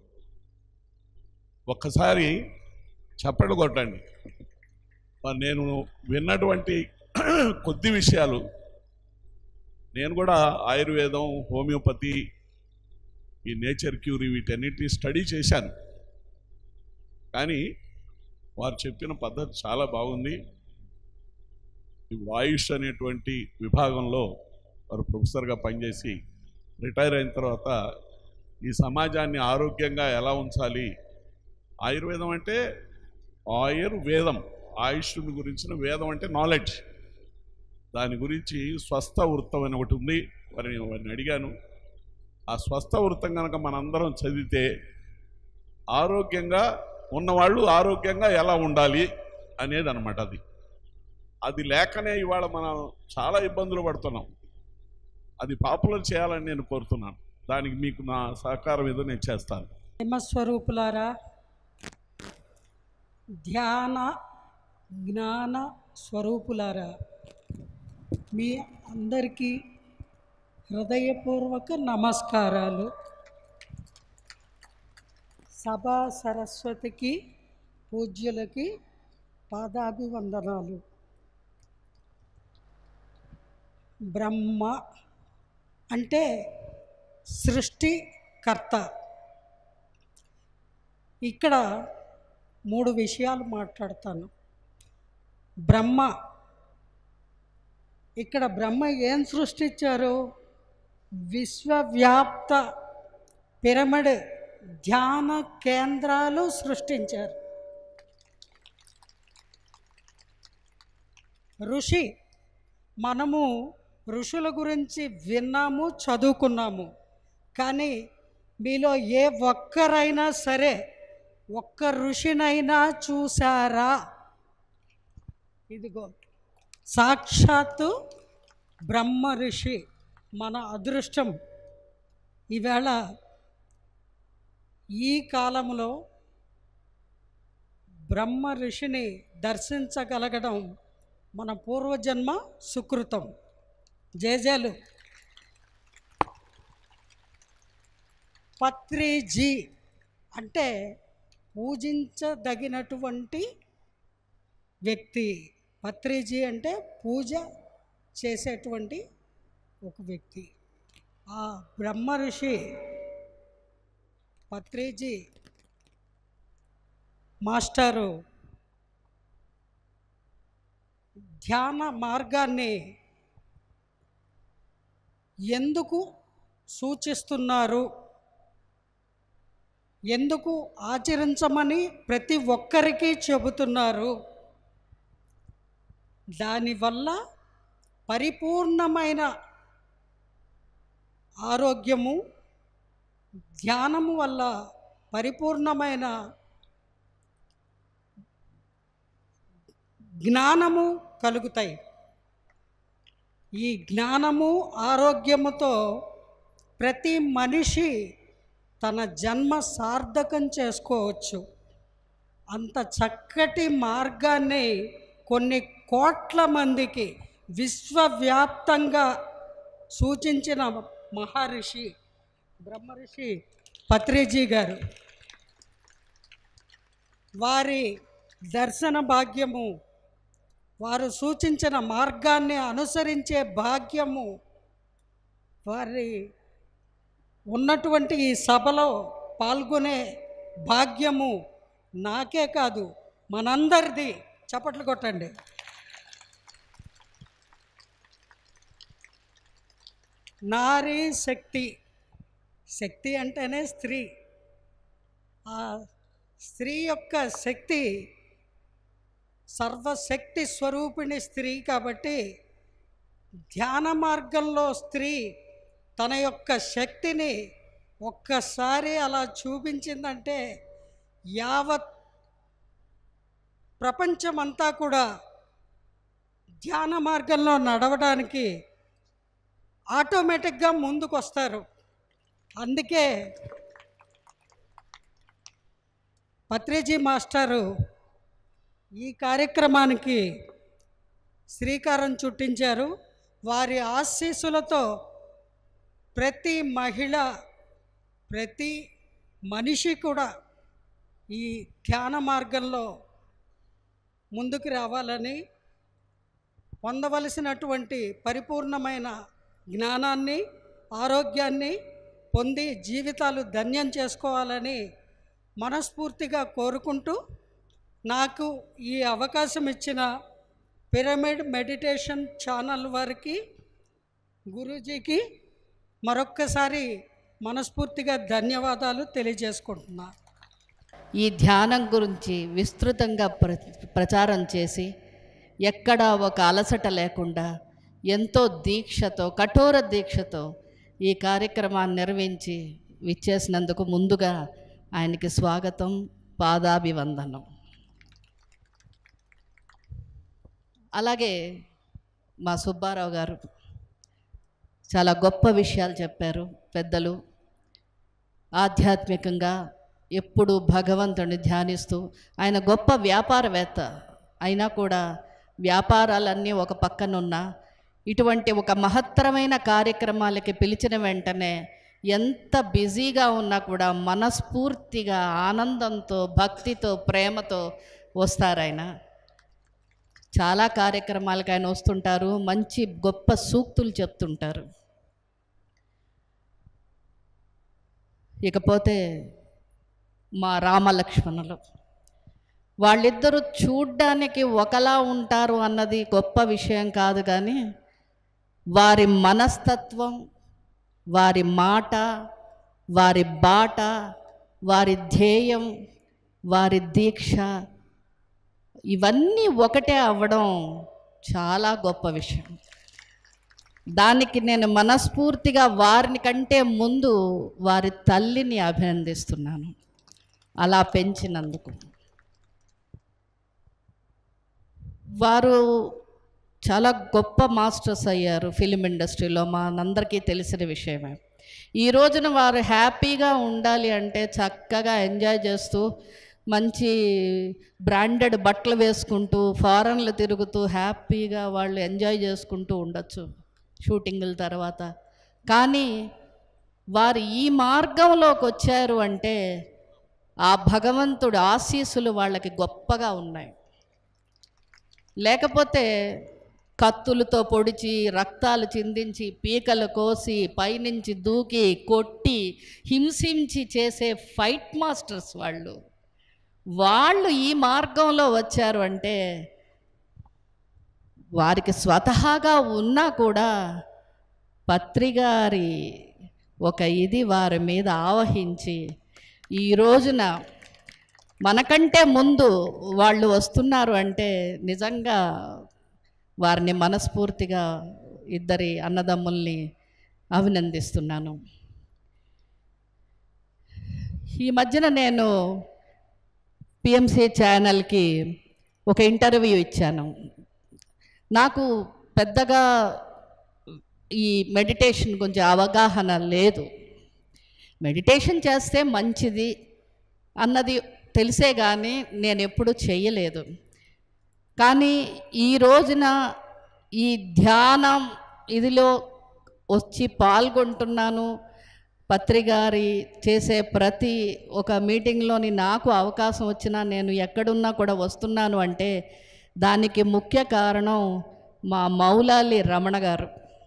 ఒక్కసారి చప్పట్లు కొట్టండి మరి నేను విన్నటువంటి కొద్ది విషయాలు నేను కూడా ఆయుర్వేదం హోమియోపతి ఈ నేచర్ క్యూరీ వీటన్నిటిని స్టడీ చేశాను కానీ వారు చెప్పిన పద్ధతి చాలా బాగుంది ఈ ఆయుష్ అనేటువంటి విభాగంలో వారు ప్రొఫెసర్గా పనిచేసి రిటైర్ అయిన తర్వాత ఈ సమాజాన్ని ఆరోగ్యంగా ఎలా ఉంచాలి ఆయుర్వేదం అంటే ఆయుర్వేదం ఆయుష్ని గురించిన వేదం అంటే నాలెడ్జ్ దాని గురించి స్వస్థ వృత్తం అని ఒకటి ఉంది వారిని వారిని అడిగాను ఆ స్వస్థ వృత్తం కనుక మనందరం చదివితే ఆరోగ్యంగా ఉన్నవాళ్ళు ఆరోగ్యంగా ఎలా ఉండాలి అనేది అనమాట అది అది లేకనే ఇవాళ మనం చాలా ఇబ్బందులు పడుతున్నాం అది పాపులర్ చేయాలని నేను కోరుతున్నాను దానికి మీకు నా సహకారం ఏదో నేను చేస్తాను స్వరూపులారా ధ్యాన జ్ఞాన స్వరూపులారా మీ అందరికీ హృదయపూర్వక నమస్కారాలు సభా సరస్వతికి పూజ్యులకి పాదాభివందనాలు బ్రహ్మ అంటే సృష్టికర్త ఇక్కడ మూడు విషయాలు మాట్లాడతాను బ్రహ్మ ఇక్కడ బ్రహ్మ ఏం సృష్టించారు విశ్వవ్యాప్త పిరమిడ్ ధ్యాన కేంద్రాలు సృష్టించారు ఋషి మనము ఋషుల గురించి విన్నాము చదువుకున్నాము కానీ మీలో ఏ ఒక్కరైనా సరే ఒక్క ఋషినైనా చూసారా ఇదిగో సాక్షాత్తు బ్రహ్మ ఋషి మన అదృష్టం ఈవేళ ఈ కాలంలో బ్రహ్మ ఋషిని దర్శించగలగడం మన పూర్వజన్మ సుకృతం జేజేలు పత్రిజీ అంటే పూజించదగినటువంటి వ్యక్తి పత్రిజీ అంటే పూజ చేసేటువంటి ఒక వ్యక్తి ఆ బ్రహ్మ ఋషి పత్రిజీ మాస్టారు ధ్యాన మార్గాన్ని ఎందుకు సూచిస్తున్నారు ఎందుకు ఆచరించమని ప్రతి ఒక్కరికి చెబుతున్నారు దానివల్ల పరిపూర్ణమైన ఆరోగ్యము ధ్యానము వల్ల పరిపూర్ణమైన జ్ఞానము కలుగుతాయి ఈ జ్ఞానము ఆరోగ్యముతో ప్రతి మనిషి తన జన్మ సార్థకం చేసుకోవచ్చు అంత చక్కటి మార్గాన్ని కొన్ని కోట్ల మందికి విశ్వవ్యాప్తంగా సూచించిన మహర్షి బ్రహ్మర్షి పత్రిజీ గారు వారి దర్శన భాగ్యము వారు సూచించిన మార్గాన్ని అనుసరించే భాగ్యము వారి ఉన్నటువంటి ఈ సభలో పాల్గొనే భాగ్యము నాకే కాదు మనందరిది చప్పట్లు కొట్టండి నారీ శక్తి శక్తి అంటేనే స్త్రీ ఆ స్త్రీ యొక్క శక్తి సర్వశక్తి స్వరూపిణి స్త్రీ కాబట్టి ధ్యాన మార్గంలో స్త్రీ తన యొక్క శక్తిని ఒక్కసారి అలా చూపించిందంటే యావత్ ప్రపంచమంతా కూడా ధ్యాన మార్గంలో నడవడానికి ఆటోమేటిక్గా ముందుకు వస్తారు అందుకే పత్రిజీ మాస్టారు ఈ కార్యక్రమానికి శ్రీకారం చుట్టించారు వారి ఆశీస్సులతో ప్రతి మహిళ ప్రతి మనిషి కూడా ఈ ధ్యాన మార్గంలో ముందుకు రావాలని పొందవలసినటువంటి పరిపూర్ణమైన జ్ఞానాన్ని ఆరోగ్యాన్ని పొంది జీవితాలు ధన్యం చేసుకోవాలని మనస్ఫూర్తిగా కోరుకుంటూ నాకు ఈ అవకాశం ఇచ్చిన పిరమిడ్ మెడిటేషన్ ఛానల్ వారికి గురూజీకి మరొక్కసారి మనస్ఫూర్తిగా ధన్యవాదాలు తెలియజేసుకుంటున్నా ఈ ధ్యానం గురించి విస్తృతంగా ప్ర ప్రచారం చేసి ఎక్కడా ఒక అలసట లేకుండా ఎంతో దీక్షతో కఠోర దీక్షతో ఈ కార్యక్రమాన్ని నిర్వహించి విచ్చేసినందుకు ముందుగా ఆయనకి స్వాగతం పాదాభివందనం అలాగే మా సుబ్బారావు గారు చాలా గొప్ప విషయాలు చెప్పారు పెద్దలు ఆధ్యాత్మికంగా ఎప్పుడు భగవంతుని ధ్యానిస్తూ ఆయన గొప్ప వ్యాపారవేత్త అయినా కూడా వ్యాపారాలన్నీ ఒక పక్కనున్నా ఇటువంటి ఒక మహత్తరమైన కార్యక్రమాలకి పిలిచిన వెంటనే ఎంత బిజీగా ఉన్నా కూడా మనస్ఫూర్తిగా ఆనందంతో భక్తితో ప్రేమతో వస్తారాయన చాలా కార్యక్రమాలకు ఆయన వస్తుంటారు మంచి గొప్ప సూక్తులు చెప్తుంటారు ఇకపోతే మా రామలక్ష్మణులు వాళ్ళిద్దరూ చూడ్డానికి ఒకలా ఉంటారు అన్నది గొప్ప విషయం కాదు కానీ వారి మనస్తత్వం వారి మాట వారి బాట వారి ధ్యేయం వారి దీక్ష ఇవన్నీ ఒకటే అవ్వడం చాలా గొప్ప విషయం దానికి నేను మనస్ఫూర్తిగా వారిని కంటే ముందు వారి తల్లిని అభినందిస్తున్నాను అలా పెంచినందుకు వారు చాలా గొప్ప మాస్టర్స్ అయ్యారు ఫిలిం ఇండస్ట్రీలో మా అందరికీ తెలిసిన విషయమే ఈ రోజున వారు హ్యాపీగా ఉండాలి అంటే చక్కగా ఎంజాయ్ చేస్తూ మంచి బ్రాండెడ్ బట్టలు వేసుకుంటూ ఫారెన్లు తిరుగుతూ హ్యాపీగా వాళ్ళు ఎంజాయ్ చేసుకుంటూ ఉండొచ్చు షూటింగుల తర్వాత కానీ వారు ఈ మార్గంలోకి వచ్చారు అంటే ఆ భగవంతుడి ఆశీస్సులు వాళ్ళకి గొప్పగా ఉన్నాయి లేకపోతే కత్తులతో పొడిచి రక్తాలు చిందించి పీకలు కోసి పైనుంచి దూకి కొట్టి హింసించి చేసే ఫైట్ మాస్టర్స్ వాళ్ళు వాళ్ళు ఈ మార్గంలో వచ్చారు అంటే వారికి స్వతహాగా ఉన్నా కూడా పత్రిగారి ఒక ఇది వారి మీద ఆవహించి ఈ రోజున మనకంటే ముందు వాళ్ళు వస్తున్నారు అంటే నిజంగా వారిని మనస్ఫూర్తిగా ఇద్దరి అన్నదమ్ముల్ని అభినందిస్తున్నాను ఈ మధ్యన నేను పిఎంసి ఛానల్కి ఒక ఇంటర్వ్యూ ఇచ్చాను నాకు పెద్దగా ఈ మెడిటేషన్ గురించి అవగాహన లేదు మెడిటేషన్ చేస్తే మంచిది అన్నది తెలిసే కానీ నేను ఎప్పుడూ చేయలేదు కానీ ఈ రోజున ఈ ధ్యానం ఇదిలో వచ్చి పాల్గొంటున్నాను పత్రిగారి చేసే ప్రతి ఒక మీటింగ్లోని నాకు అవకాశం వచ్చినా నేను ఎక్కడున్నా కూడా వస్తున్నాను అంటే దానికి ముఖ్య కారణం మా మౌలాలి రమణ గారు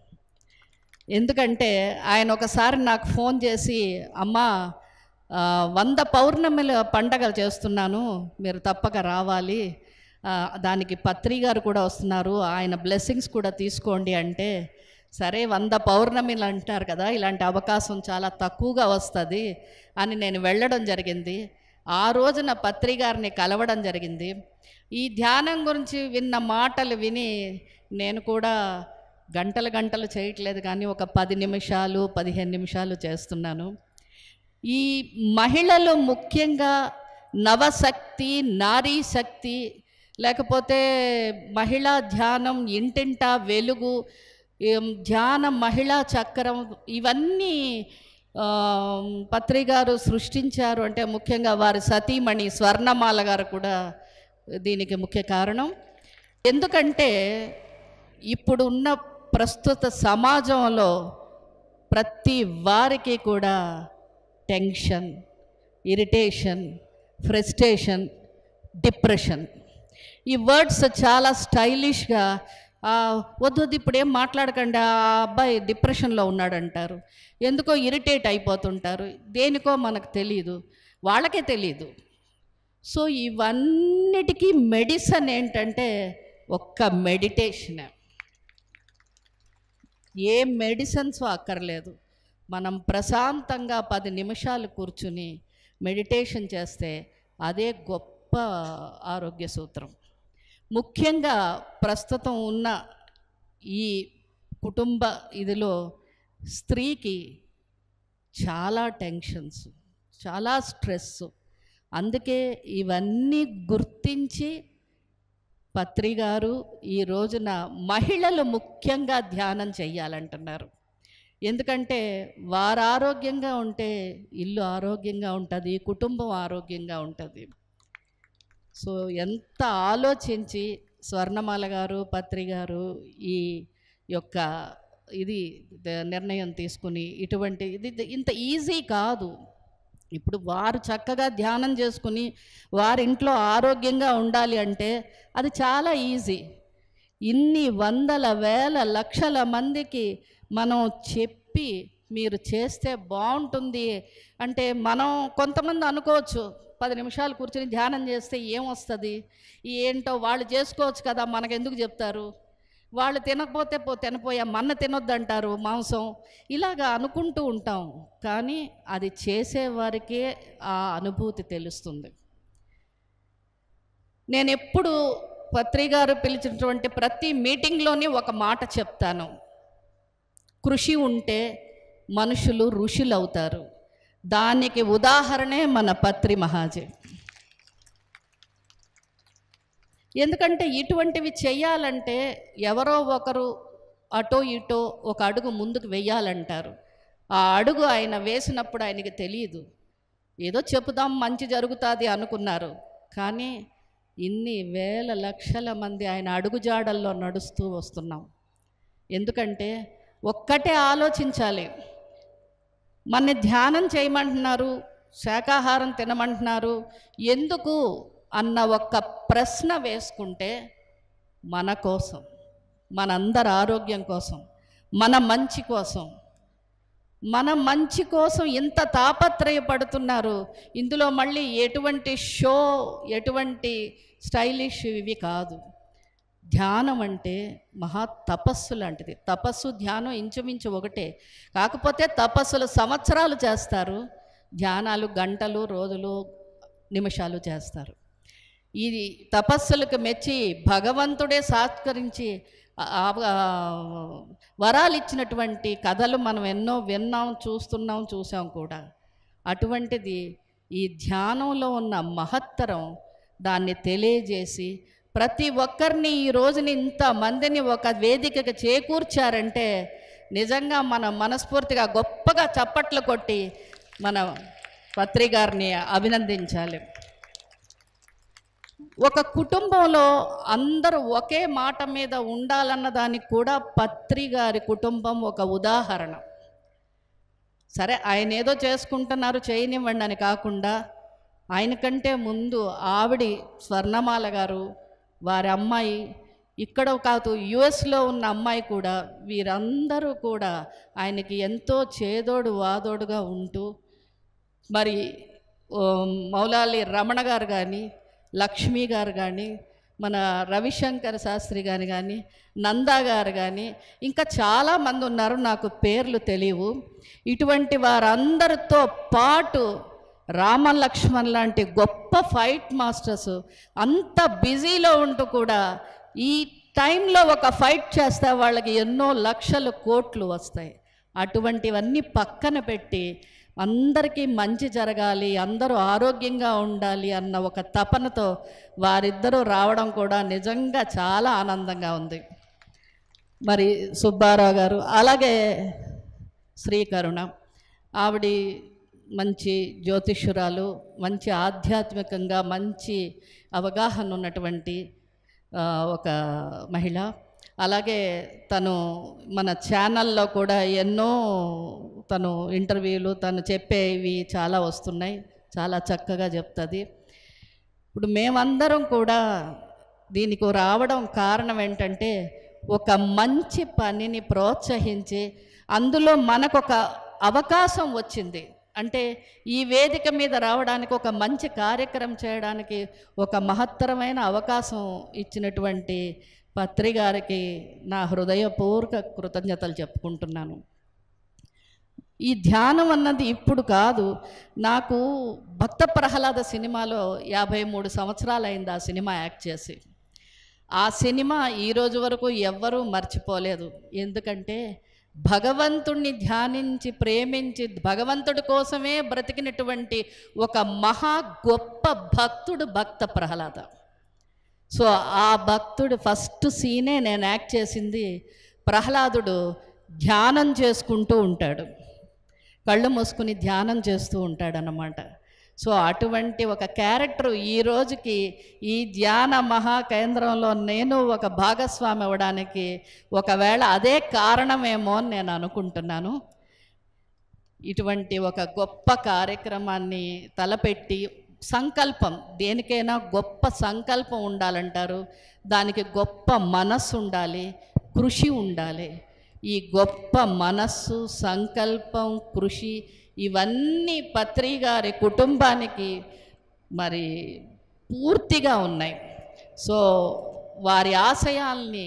ఎందుకంటే ఆయన ఒకసారి నాకు ఫోన్ చేసి అమ్మా ఆ, వంద పౌర్ణమిల పండగ చేస్తున్నాను మీరు తప్పక రావాలి ఆ, దానికి పత్రి గారు కూడా వస్తున్నారు ఆయన బ్లెస్సింగ్స్ కూడా తీసుకోండి అంటే సరే వంద పౌర్ణమిలు అంటారు కదా ఇలాంటి అవకాశం చాలా తక్కువగా వస్తుంది అని నేను వెళ్ళడం జరిగింది ఆ రోజున పత్రి గారిని కలవడం జరిగింది ఈ ధ్యానం గురించి విన్న మాటలు విని నేను కూడా గంటలు గంటలు చేయట్లేదు కానీ ఒక పది నిమిషాలు పదిహేను నిమిషాలు చేస్తున్నాను ఈ మహిళలు ముఖ్యంగా నవశక్తి నారీ శక్తి లేకపోతే మహిళా ధ్యానం ఇంటింటా వెలుగు ఏం, ధ్యాన మహిళా చక్రం ఇవన్నీ ఆ, పత్రి గారు సృష్టించారు అంటే ముఖ్యంగా వారి సతీమణి స్వర్ణమాల గారు కూడా దీనికి ముఖ్య కారణం ఎందుకంటే ఇప్పుడు ఉన్న ప్రస్తుత సమాజంలో ప్రతి వారికి కూడా టెన్షన్ ఇరిటేషన్ ఫ్రస్ట్రేషన్ డిప్రెషన్ ఈ వర్డ్స్ చాలా స్టైలిష్గా "ఆ, వద్దు వద్దు ఇప్పుడు ఏం మాట్లాడకండి ఆ అబ్బాయి డిప్రెషన్లో ఉన్నాడంటారు ఎందుకో ఇరిటేట్ అయిపోతుంటారు దేనికో మనకు తెలియదు వాళ్ళకే తెలియదు సో ఇవన్నిటికీ మెడిసిన్ ఏంటంటే ఒక్క మెడిటేషనే ఏ మెడిసిన్స్ అక్కర్లేదు మనం ప్రశాంతంగా పది నిమిషాలు కూర్చుని మెడిటేషన్ చేస్తే అదే గొప్ప ఆరోగ్య సూత్రం ముఖ్యంగా ప్రస్తుతం ఉన్న ఈ కుటుంబ ఇదిలో స్త్రీకి చాలా టెన్షన్స్ చాలా స్ట్రెస్ అందుకే ఇవన్నీ గుర్తించి పత్రి గారు ఈ రోజున మహిళలు ముఖ్యంగా ధ్యానం చెయ్యాలంటున్నారు ఎందుకంటే వారు ఆరోగ్యంగా ఉంటే ఇల్లు ఆరోగ్యంగా ఉంటుంది కుటుంబం ఆరోగ్యంగా ఉంటుంది సో ఎంత ఆలోచించి స్వర్ణమాల గారు పత్రి గారు ఈ యొక్క ఇది ద- నిర్ణయం తీసుకుని ఇటువంటి ఇది ఇది ఇంత ఈజీ కాదు ఇప్పుడు వారు చక్కగా ధ్యానం చేసుకుని వారి ఇంట్లో ఆరోగ్యంగా ఉండాలి అంటే అది చాలా ఈజీ ఇన్ని వందల వేల లక్షల మందికి మనం చెప్పి మీరు చేస్తే బాగుంటుంది అంటే మనం కొంతమంది అనుకోవచ్చు పది నిమిషాలు కూర్చొని ధ్యానం చేస్తే ఏమొస్తుంది ఏంటో వాళ్ళు చేసుకోవచ్చు కదా మనకెందుకు చెప్తారు వాళ్ళు తినకపోతే పో తినపోయా మన్న తినొద్దంటారు మాంసం ఇలాగా అనుకుంటూ ఉంటాం కానీ అది చేసేవారికే ఆ అనుభూతి తెలుస్తుంది నేను ఎప్పుడు పత్రి గారు పిలిచినటువంటి ప్రతి మీటింగ్లోని ఒక మాట చెప్తాను కృషి ఉంటే మనుషులు ఋషులు అవుతారు దానికి ఉదాహరణే మన పత్రి మహాజీ ఎందుకంటే ఇటువంటివి చేయాలంటే ఎవరో ఒకరు అటో ఇటో ఒక అడుగు ముందుకు వెయ్యాలంటారు ఆ అడుగు ఆయన వేసినప్పుడు ఆయనకి తెలియదు ఏదో చెప్పుదాం మంచి జరుగుతుంది అనుకున్నారు కానీ ఇన్ని వేల లక్షల మంది ఆయన అడుగుజాడల్లో నడుస్తూ వస్తున్నాం ఎందుకంటే ఒక్కటే ఆలోచించాలి మన ధ్యానం చేయమంటున్నారు శాకాహారం తినమంటున్నారు ఎందుకు అన్న ఒక్క ప్రశ్న వేసుకుంటే మన కోసం మనందరి ఆరోగ్యం కోసం మన మంచి కోసం మన మంచి కోసం ఇంత తాపత్రయపడుతున్నారు ఇందులో మళ్ళీ ఎటువంటి షో ఎటువంటి స్టైలిష్ ఇవి కాదు ధ్యానం అంటే మహా తపస్సు లాంటిది తపస్సు ధ్యానం ఇంచుమించు ఒకటే కాకపోతే తపస్సులు సంవత్సరాలు చేస్తారు ధ్యానాలు గంటలు రోజులు నిమిషాలు చేస్తారు ఇది తపస్సులకు మెచ్చి భగవంతుడే సాత్కరించి ఆ- ఆ- ఆ వరాలు ఇచ్చినటువంటి కథలు మనం ఎన్నో విన్నాం చూస్తున్నాం చూసాం కూడా అటువంటిది ఈ ధ్యానంలో ఉన్న మహత్తరం దాన్ని తెలియజేసి ప్రతి ఒక్కరిని ఈ రోజుని ఇంతమందిని ఒక వేదికకి చేకూర్చారంటే నిజంగా మనం మనస్ఫూర్తిగా గొప్పగా చప్పట్లు కొట్టి మన పత్రి గారిని అభినందించాలి ఒక కుటుంబంలో అందరూ ఒకే మాట మీద ఉండాలన్న దానికి కూడా పత్రి గారి కుటుంబం ఒక ఉదాహరణ సరే ఆయన ఏదో చేసుకుంటున్నారు చేయనివ్వండి అని కాకుండా ఆయన కంటే ముందు ఆవిడి స్వర్ణమాల గారు వారి అమ్మాయి ఇక్కడ కాదు యుఎస్లో ఉన్న అమ్మాయి కూడా వీరందరూ కూడా ఆయనకి ఎంతో చేదోడు వాదోడుగా ఉంటూ మరి ఓ, మౌలాలి రమణ గారు కానీ లక్ష్మి గారు కానీ మన రవిశంకర్ శాస్త్రి గారు కానీ నందా గారు కానీ ఇంకా చాలామంది ఉన్నారు నాకు పేర్లు తెలియవు ఇటువంటి వారందరితో పాటు రామ లక్ష్మణ్ లాంటి గొప్ప ఫైట్ మాస్టర్స్ అంత బిజీలో ఉంటూ కూడా ఈ టైంలో ఒక ఫైట్ చేస్తే వాళ్ళకి ఎన్నో లక్షల కోట్లు వస్తాయి అటువంటివన్నీ పక్కన పెట్టి అందరికీ మంచి జరగాలి అందరూ ఆరోగ్యంగా ఉండాలి అన్న ఒక తపనతో వారిద్దరూ రావడం కూడా నిజంగా చాలా ఆనందంగా ఉంది మరి సుబ్బారావు గారు అలాగే శ్రీకరుణ ఆవిడ మంచి జ్యోతిష్యురాలు మంచి ఆధ్యాత్మికంగా మంచి అవగాహన ఉన్నటువంటి ఆ, ఒక మహిళ అలాగే తను మన ఛానల్లో కూడా ఎన్నో తను ఇంటర్వ్యూలు తను చెప్పేవి చాలా వస్తున్నాయి చాలా చక్కగా చెప్తుంది ఇప్పుడు మేమందరం కూడా దీనికి రావడం కారణం ఏంటంటే ఒక మంచి పనిని ప్రోత్సహించి అందులో మనకొక అవకాశం వచ్చింది అంటే ఈ వేదిక మీద రావడానికి ఒక మంచి కార్యక్రమం చేయడానికి ఒక మహత్తరమైన అవకాశం ఇచ్చినటువంటి పత్రి గారికి నా హృదయపూర్వక కృతజ్ఞతలు చెప్పుకుంటున్నాను ఈ ధ్యానం అన్నది ఇప్పుడు కాదు నాకు భక్త ప్రహ్లాద సినిమాలో యాభై మూడు సంవత్సరాలు అయింది ఆ సినిమా యాక్ట్ చేసి ఆ సినిమా ఈ రోజు వరకు ఎవ్వరూ మర్చిపోలేదు ఎందుకంటే భగవంతుణ్ణి ధ్యానించి ప్రేమించి భగవంతుడి కోసమే బ్రతికినటువంటి ఒక మహా గొప్ప భక్తుడు భక్త ప్రహ్లాద సో ఆ భక్తుడు ఫస్ట్ సీనే నేను యాక్ట్ చేసింది ప్రహ్లాదుడు ధ్యానం చేసుకుంటూ ఉంటాడు కళ్ళు మూసుకుని ధ్యానం చేస్తూ ఉంటాడనమాట సో అటువంటి ఒక క్యారెక్టర్ ఈ రోజుకి ఈ ధ్యాన మహా కేంద్రంలో నేను ఒక భాగస్వామి అవ్వడానికి ఒకవేళ అదే కారణమేమో అని నేను అనుకుంటున్నాను ఇటువంటి ఒక గొప్ప కార్యక్రమాన్ని తలపెట్టి సంకల్పం దేనికైనా గొప్ప సంకల్పం ఉండాలంటారు దానికి గొప్ప మనస్సు ఉండాలి కృషి ఉండాలి ఈ గొప్ప మనస్సు సంకల్పం కృషి ఇవన్నీ పత్రి గారి కుటుంబానికి మరి పూర్తిగా ఉన్నాయి సో వారి ఆశయాల్ని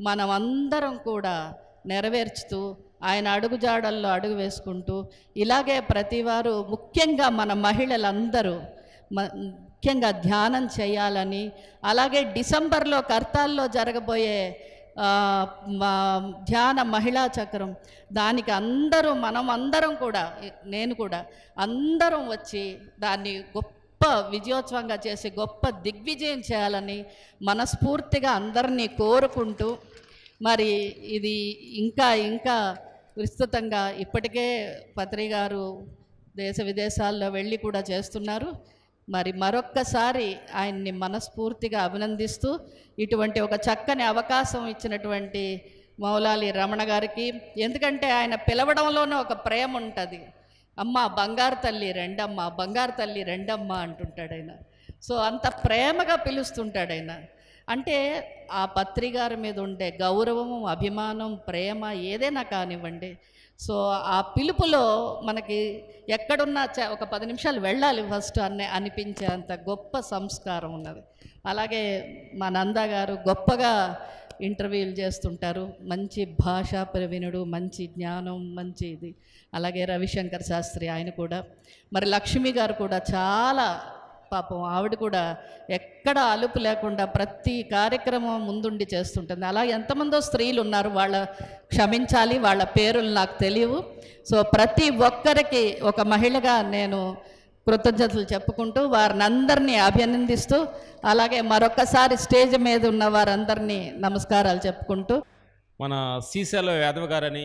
మనం అందరం కూడా నెరవేర్చుతూ ఆయన అడుగుజాడల్లో అడుగు వేసుకుంటూ ఇలాగే ప్రతివారు ముఖ్యంగా మన మహిళలందరూ మ- ముఖ్యంగా ధ్యానం చేయాలని అలాగే డిసెంబర్లో కర్తాల్లో జరగబోయే ఆ, మా- ధ్యాన మహిళా చక్రం దానికి అందరూ మనం అందరం కూడా నేను కూడా అందరం వచ్చి దాన్ని గొప్ప విజయోత్సవంగా చేసి గొప్ప దిగ్విజయం చేయాలని మనస్ఫూర్తిగా అందరినీ కోరుకుంటూ మరి ఇది ఇంకా ఇంకా విస్తృతంగా ఇప్పటికే పత్రి గారు దేశ విదేశాల్లో వెళ్ళి కూడా చేస్తున్నారు మరి మరొక్కసారి ఆయన్ని మనస్ఫూర్తిగా అభినందిస్తూ ఇటువంటి ఒక చక్కని అవకాశం ఇచ్చినటువంటి మౌలాలి రమణ గారికి ఎందుకంటే ఆయన పిలవడంలోనే ఒక ప్రేమ ఉంటుంది అమ్మ బంగారు తల్లి రెండమ్మ బంగారు తల్లి రెండమ్మ అంటుంటాడు ఆయన సో అంత ప్రేమగా పిలుస్తుంటాడు ఆయన అంటే ఆ పత్రిగారి మీద ఉండే గౌరవము అభిమానం ప్రేమ ఏదైనా కానివ్వండి సో ఆ పిలుపులో మనకి ఎక్కడున్నా చ- ఒక పది నిమిషాలు వెళ్ళాలి ఫస్ట్ అనే అనిపించే అంత గొప్ప సంస్కారం ఉన్నది అలాగే మా నంద గారు గొప్పగా ఇంటర్వ్యూలు చేస్తుంటారు మంచి భాషా ప్రవీణుడు మంచి జ్ఞానం మంచి ఇది అలాగే రవిశంకర్ శాస్త్రి ఆయన కూడా మరి లక్ష్మి గారు కూడా చాలా పాపం ఆవిడ కూడా ఎక్కడ అలుపు లేకుండా ప్రతి కార్యక్రమం ముందుండి చేస్తుంటుంది అలా ఎంతమందో స్త్రీలు ఉన్నారు వాళ్ళ క్షమించాలి వాళ్ళ పేర్లు నాకు తెలియవు సో ప్రతి ఒక్కరికి ఒక మహిళగా నేను కృతజ్ఞతలు చెప్పుకుంటూ వారిని అందరినీ అభినందిస్తూ అలాగే మరొకసారి స్టేజ్ మీద ఉన్న వారందరినీ నమస్కారాలు చెప్పుకుంటూ మన శ్రీశైలం యాదవ్ గారని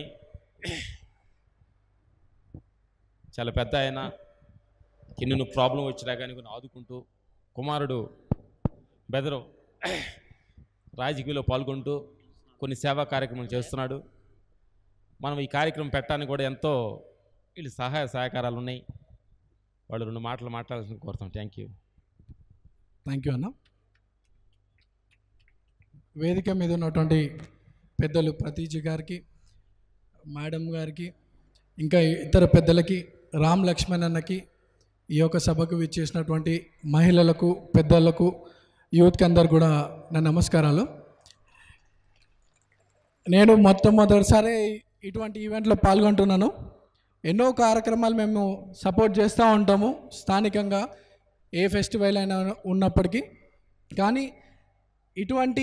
చాలా పెద్ద ఆయన ఎన్నెన్నో ప్రాబ్లం వచ్చినా కానీ కొన్ని ఆదుకుంటూ కుమారుడు బెదరు రాజకీయంలో పాల్గొంటూ కొన్ని సేవా కార్యక్రమాలు చేస్తున్నాడు మనం ఈ కార్యక్రమం పెట్టడానికి కూడా ఎంతో వీళ్ళు సహాయ సహకారాలు ఉన్నాయి వాళ్ళు రెండు మాటలు మాట్లాడాల్సిన కోరుతాం థ్యాంక్ యూ థ్యాంక్ యూ అన్న వేదిక మీద ఉన్నటువంటి పెద్దలు ప్రతీజీ గారికి మేడం గారికి ఇంకా ఇతర పెద్దలకి రామ్ లక్ష్మణ్ అన్నకి ఈ యొక్క సభకు విచ్చేసినటువంటి మహిళలకు పెద్దలకు యూత్కి అందరు కూడా నా నమస్కారాలు నేను మొట్టమొదటిసారి ఇటువంటి ఈవెంట్లో పాల్గొంటున్నాను ఎన్నో కార్యక్రమాలు మేము సపోర్ట్ చేస్తూ ఉంటాము స్థానికంగా ఏ ఫెస్టివల్ అయినా ఉన్నప్పటికీ కానీ ఇటువంటి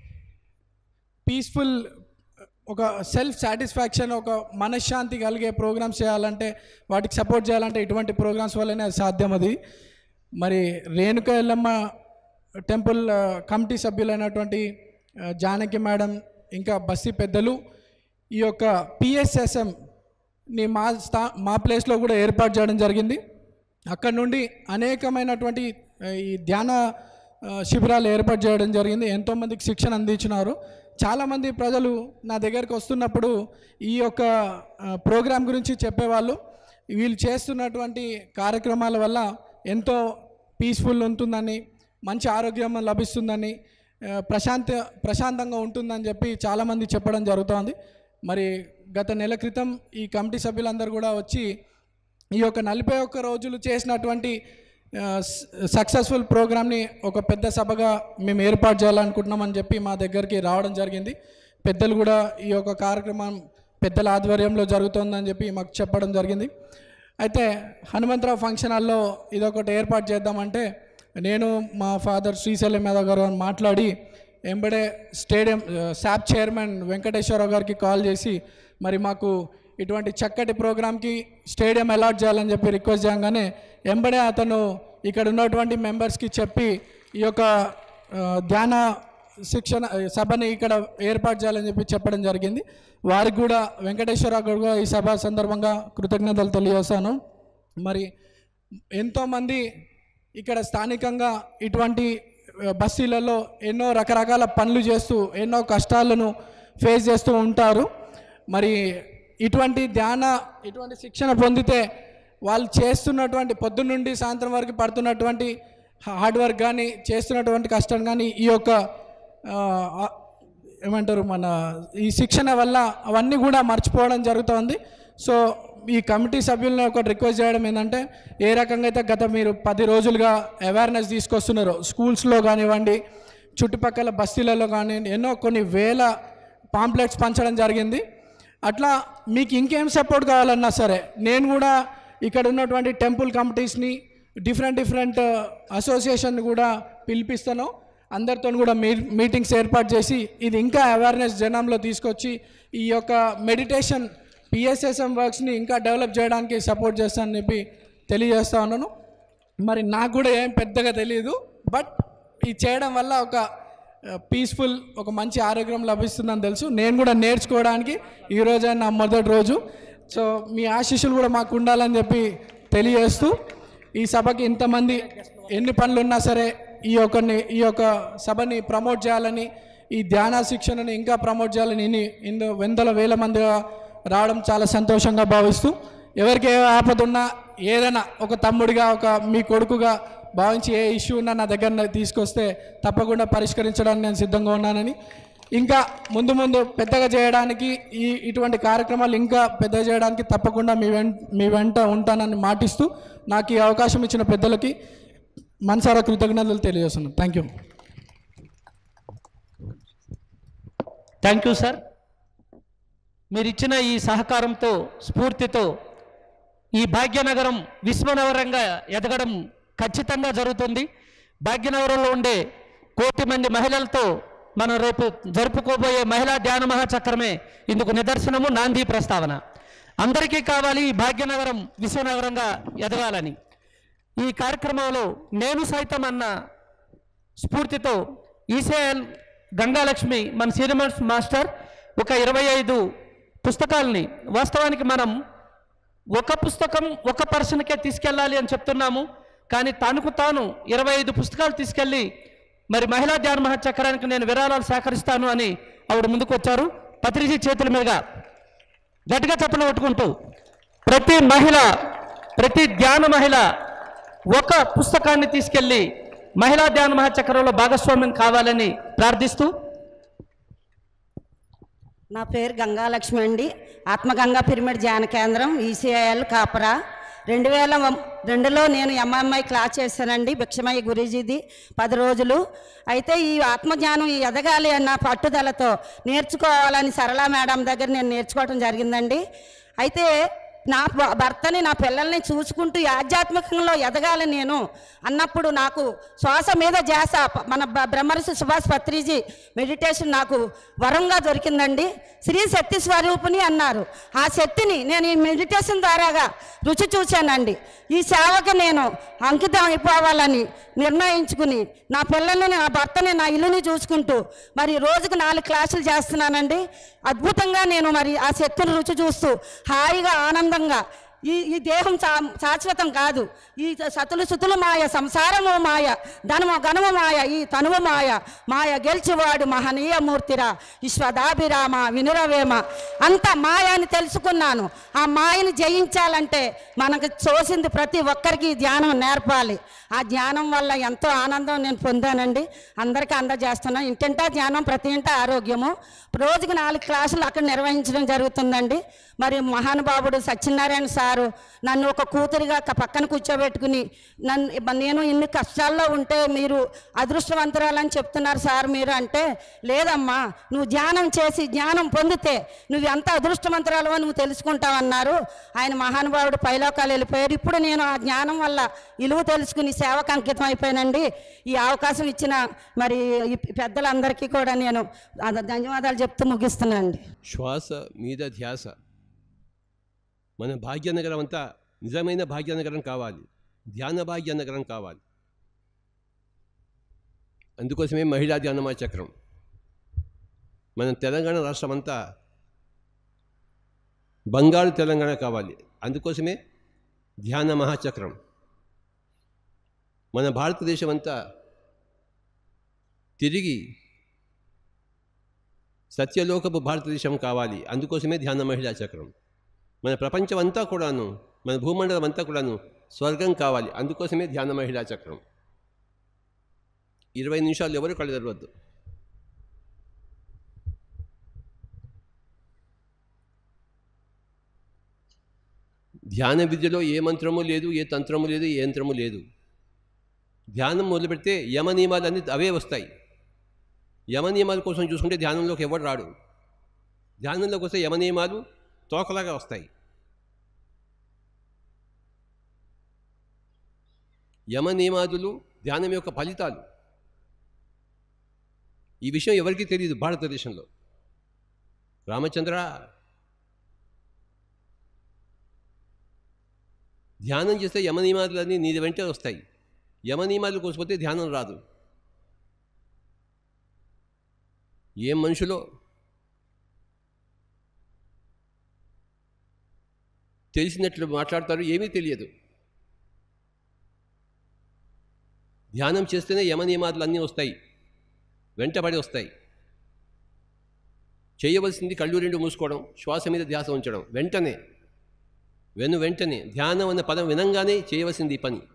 పీస్ఫుల్ ఒక సెల్ఫ్ సాటిస్ఫాక్షన్ ఒక మనశ్శాంతి కలిగే ప్రోగ్రామ్స్ చేయాలంటే వాటికి సపోర్ట్ చేయాలంటే ఇటువంటి ప్రోగ్రామ్స్ వల్లనే అది సాధ్యం అది మరి రేణుక ఎల్లమ్మ టెంపుల్ ఆ, కమిటీ సభ్యులైనటువంటి ఆ, జానకి మేడం ఇంకా బస్సీ పెద్దలు ఈ యొక్క పిఎస్ఎస్ఎంని మా స్థా మా ప్లేస్లో కూడా ఏర్పాటు చేయడం జరిగింది అక్కడ నుండి అనేకమైనటువంటి ఆ, ఈ ధ్యాన ఆ, శిబిరాలు ఏర్పాటు చేయడం జరిగింది ఎంతోమందికి శిక్షణ అందించినారు చాలామంది ప్రజలు నా దగ్గరికి వస్తున్నప్పుడు ఈ యొక్క ఆ, ప్రోగ్రాం గురించి చెప్పేవాళ్ళు వీళ్ళు చేస్తున్నటువంటి కార్యక్రమాల వల్ల ఎంతో పీస్ఫుల్ ఉంటుందని మంచి ఆరోగ్యం లభిస్తుందని ఆ, ప్రశాంత ప్రశాంతంగా ఉంటుందని చెప్పి చాలామంది చెప్పడం జరుగుతోంది మరి గత నెల క్రితం ఈ కమిటీ సభ్యులందరూ కూడా వచ్చి ఈ యొక్క నలభై ఒక్క రోజులు చేసినటువంటి సక్సెస్ఫుల్ ప్రోగ్రామ్ని ఒక పెద్ద సభగా మేము ఏర్పాటు చేయాలనుకుంటున్నామని చెప్పి మా దగ్గరికి రావడం జరిగింది పెద్దలు కూడా ఈ యొక్క కార్యక్రమం పెద్దల ఆధ్వర్యంలో జరుగుతోందని చెప్పి మాకు చెప్పడం జరిగింది అయితే హనుమంతరావు ఫంక్షన్ హాల్లో ఇదొకటి ఏర్పాటు చేద్దామంటే నేను మా ఫాదర్ శ్రీశైలం యాదవ్ గారు అని మాట్లాడి ఎంబడే స్టేడియం శాప్ చైర్మన్ వెంకటేశ్వరరావు గారికి కాల్ చేసి మరి మాకు ఇటువంటి చక్కటి ప్రోగ్రామ్కి స్టేడియం అలాట్ చేయాలని చెప్పి రిక్వెస్ట్ చేయగానే ఎంబడే అతను ఇక్కడ ఉన్నటువంటి మెంబర్స్కి చెప్పి ఈ యొక్క ఆ, ధ్యాన శిక్షణ సభని ఇక్కడ ఏర్పాటు చేయాలని చెప్పి చెప్పడం జరిగింది వారికి కూడా వెంకటేశ్వరరావు గారు కూడా ఈ సభ సందర్భంగా కృతజ్ఞతలు తెలియజేస్తాను మరి ఎంతోమంది ఇక్కడ స్థానికంగా ఇటువంటి ఆ, బస్తీలలో ఎన్నో రకరకాల పనులు చేస్తూ ఎన్నో కష్టాలను ఫేస్ చేస్తూ ఉంటారు మరి ఇటువంటి ధ్యాన ఇటువంటి శిక్షణ పొందితే వాళ్ళు చేస్తున్నటువంటి పొద్దున్న నుండి సాయంత్రం వరకు పడుతున్నటువంటి హార్డ్ వర్క్ కానీ చేస్తున్నటువంటి కష్టం కానీ ఈ యొక్క ఆ, ఆ, ఏమంటారు మన ఈ శిక్షణ వల్ల అవన్నీ కూడా మర్చిపోవడం జరుగుతోంది సో ఈ కమిటీ సభ్యులను ఒకటి రిక్వెస్ట్ చేయడం ఏంటంటే ఏ రకంగా అయితే గత మీరు పది రోజులుగా అవేర్నెస్ తీసుకొస్తున్నారు స్కూల్స్లో కానివ్వండి చుట్టుపక్కల బస్తీలలో కానివ్వండి ఎన్నో కొన్ని వేల పాంప్లెట్స్ పంచడం జరిగింది అట్లా మీకు ఇంకేం సపోర్ట్ కావాలన్నా సరే నేను కూడా ఇక్కడ ఉన్నటువంటి టెంపుల్ కమిటీస్ని డిఫరెంట్ డిఫరెంట్ అసోసియేషన్ కూడా పిలిపిస్తాను అందరితో కూడా మీ మీటింగ్స్ ఏర్పాటు చేసి ఇది ఇంకా అవేర్నెస్ జనంలో తీసుకొచ్చి ఈ యొక్క మెడిటేషన్ పిఎస్ఎస్ఎం వర్క్స్ని ఇంకా డెవలప్ చేయడానికి సపోర్ట్ చేస్తానని చెప్పి తెలియజేస్తా ఉన్నాను మరి నాకు కూడా ఏం పెద్దగా తెలియదు బట్ ఇది చేయడం వల్ల ఒక పీస్ఫుల్ ఒక మంచి ఆరోగ్యం లభిస్తుందని తెలుసు నేను కూడా నేర్చుకోవడానికి ఈరోజే నా మొదటి రోజు సో మీ ఆశీస్సులు కూడా మాకు ఉండాలని చెప్పి తెలియజేస్తూ ఈ సభకి ఇంతమంది ఎన్ని పనులు ఉన్నా సరే ఈ యొక్క ఈ యొక్క సభని ప్రమోట్ చేయాలని ఈ ధ్యాన శిక్షణని ఇంకా ప్రమోట్ చేయాలని ఇన్ని ఇందు వందల వేల మంది రావడం చాలా సంతోషంగా భావిస్తూ ఎవరికి ఏ ఆపద ఉన్నా ఏదైనా ఒక తమ్ముడిగా ఒక మీ కొడుకుగా భావించి ఏ ఇష్యూ ఉన్నా నా దగ్గర తీసుకొస్తే తప్పకుండా పరిష్కరించడానికి నేను సిద్ధంగా ఉన్నానని ఇంకా ముందు ముందు పెద్దగా చేయడానికి ఈ ఇటువంటి కార్యక్రమాలు ఇంకా పెద్దగా చేయడానికి తప్పకుండా మీ వెంట మీ వెంట ఉంటానని మాటిస్తూ నాకు ఈ అవకాశం ఇచ్చిన పెద్దలకి మనసారా కృతజ్ఞతలు తెలియజేస్తున్నాను thank you thank you sir మీరు ఇచ్చిన ఈ సహకారంతో స్ఫూర్తితో ఈ భాగ్యనగరం విశ్వనగరంగా ఎదగడం ఖచ్చితంగా జరుగుతుంది భాగ్యనగరంలో ఉండే కోటి మంది మహిళలతో మనం రేపు జరుపుకోబోయే మహిళా ధ్యాన మహాచక్రమే ఇందుకు నిదర్శనము నాంది ప్రస్తావన అందరికీ కావాలి ఈ భాగ్యనగరం విశ్వనగరంగా ఎదగాలని ఈ కార్యక్రమంలో నేను సైతం అన్న స్ఫూర్తితో ఈసేఎల్ గంగాలక్ష్మి మన సీనియర్ మాస్టర్ ఒక ఇరవై ఐదు పుస్తకాలని వాస్తవానికి మనం ఒక పుస్తకం ఒక పర్సన్కే తీసుకెళ్ళాలి అని చెప్తున్నాము కానీ తనకు తాను ఇరవై ఐదు పుస్తకాలు తీసుకెళ్ళి మరి మహిళా ధ్యాన మహాచక్రానికి నేను విరాళాలు సేకరిస్తాను అని ఆవిడ ముందుకు వచ్చారు పత్రిజీ చేతుల మీదుగా గట్టిగా చెప్పలు కొట్టుకుంటూ ప్రతి మహిళ ప్రతి ధ్యాన మహిళ ఒక పుస్తకాన్ని తీసుకెళ్ళి మహిళా ధ్యాన మహాచక్రంలో భాగస్వామ్యం కావాలని ప్రార్థిస్తూ నా పేరు గంగాలక్ష్మి అండి ఆత్మగంగా పిరమిడ్ ధ్యాన కేంద్రం ఈసీఐఎల్ కాపరా రెండు వేల వం- రెండులో నేను ఎంఎంఐ క్లాస్ చేశానండి భిక్షమయ్య గురూజీది పది రోజులు అయితే ఈ ఆత్మజ్ఞానం ఈ ఎదగాలి అన్న పట్టుదలతో నేర్చుకోవాలని సరళా మేడం దగ్గర నేను నేర్చుకోవడం జరిగిందండి అయితే నా భ- భర్తని నా పిల్లల్ని చూసుకుంటూ ఈ ఆధ్యాత్మికంలో ఎదగాలి నేను అన్నప్పుడు నాకు శ్వాస మీద జాస ప- మన బ- బ్రహ్మర్షి సుభాష్ పత్రిజీ మెడిటేషన్ నాకు వరంగా దొరికిందండి శ్రీ శక్తి స్వరూపిణి అన్నారు ఆ శక్తిని నేను ఈ మెడిటేషన్ ద్వారాగా రుచి చూశానండి ఈ సేవకి నేను అంకితం అయిపోవాలని నిర్ణయించుకుని నా పిల్లల్ని నా భర్తని నా ఇల్లుని చూసుకుంటూ మరి రోజుకు నాలుగు క్లాసులు చేస్తున్నానండి అద్భుతంగా నేను మరి ఆ శక్తిని రుచి చూస్తూ హాయిగా ఆనందంగా ఈ ఈ దేహం శా శాశ్వతం కాదు ఈ సతులు సుతులు మాయ సంసారము మాయ ధనము గణము మాయ ఈ తనువు మాయ మాయ గెలిచివాడు మహనీయ మూర్తిరా విశ్వదాభిరామ వినురవేమ అంత మాయ అని తెలుసుకున్నాను ఆ మాయని జయించాలంటే మనకు చూసింది ప్రతి ఒక్కరికి ఈ ధ్యానం నేర్పాలి ఆ ధ్యానం వల్ల ఎంతో ఆనందం నేను పొందానండి అందరికీ అందజేస్తున్నాను ఇంటింటా ధ్యానం ప్రతి ఇంట ఆరోగ్యము రోజుకు నాలుగు క్లాసులు అక్కడ నిర్వహించడం జరుగుతుందండి మరి మహానుభావుడు సత్యనారాయణ సారు నన్ను ఒక కూతురిగా క- పక్కన కూర్చోబెట్టుకుని నన్ను నేను ఇన్ని కష్టాల్లో ఉంటే మీరు అదృష్టవంతురాలని చెప్తున్నారు సార్ మీరు అంటే లేదమ్మా నువ్వు ధ్యానం చేసి జ్ఞానం పొందితే నువ్వు ఎంత అదృష్టవంతురాలో నువ్వు తెలుసుకుంటావన్నారు ఆయన మహానుభావుడు పైలోకాలు వెళ్ళిపోయారు ఇప్పుడు నేను ఆ జ్ఞానం వల్ల ఇలువ తెలుసుకుని సేవకు అంకితం అయిపోయానండి ఈ అవకాశం ఇచ్చిన మరి ఈ పెద్దలందరికీ కూడా నేను అద- ధన్యవాదాలు చెప్తూ ముగిస్తున్నానండి శ్వాస మీద ధ్యాస మన భాగ్యనగరం అంతా నిజమైన భాగ్యనగరం కావాలి ధ్యాన భాగ్యనగరం కావాలి అందుకోసమే మహిళా ధ్యానమా చక్రం మన తెలంగాణ రాష్ట్రం అంతా బంగారు తెలంగాణ కావాలి అందుకోసమే ధ్యాన మహాచక్రం మన భారతదేశం అంతా తిరిగి సత్యలోకపు భారతదేశం కావాలి అందుకోసమే ధ్యాన మహిళా చక్రం మన ప్రపంచం అంతా కూడాను మన భూమండలం అంతా కూడాను స్వర్గం కావాలి అందుకోసమే ధ్యాన మహిళా చక్రం ఇరవై నిమిషాలు ఎవరు కళ్ళు తెరవద్దు ధ్యాన విద్యలో ఏ మంత్రము లేదు ఏ తంత్రము లేదు ఏ యంత్రము లేదు ధ్యానం మొదలు పెడితే యమ నియమాలన్నీ అవే వస్తాయి యమ నియమాల కోసం చూసుకుంటే ధ్యానంలోకి ఎవడు రాడు ధ్యానంలోకి వస్తే యమనియమాలు తోకలాగా వస్తాయి యమ నియమాదులు ధ్యానం యొక్క ఫలితాలు ఈ విషయం ఎవరికీ తెలియదు భారతదేశంలో రామచంద్ర ధ్యానం చేస్తే యమ నియమాదులన్నీ నీ వెంటే వస్తాయి యమ నియమాలు కోసిపోతే ధ్యానం రాదు ఏం మనుషులో తెలిసినట్లు మాట్లాడతారు ఏమీ తెలియదు ధ్యానం చేస్తేనే యమ నియమాదులు అన్నీ వస్తాయి వెంటబడి వస్తాయి చేయవలసింది కళ్ళు రెండు మూసుకోవడం శ్వాస మీద ధ్యాస ఉంచడం వెంటనే వెను వెంటనే ధ్యానం అన్న పదం వినంగానే చేయవలసింది ఈ పని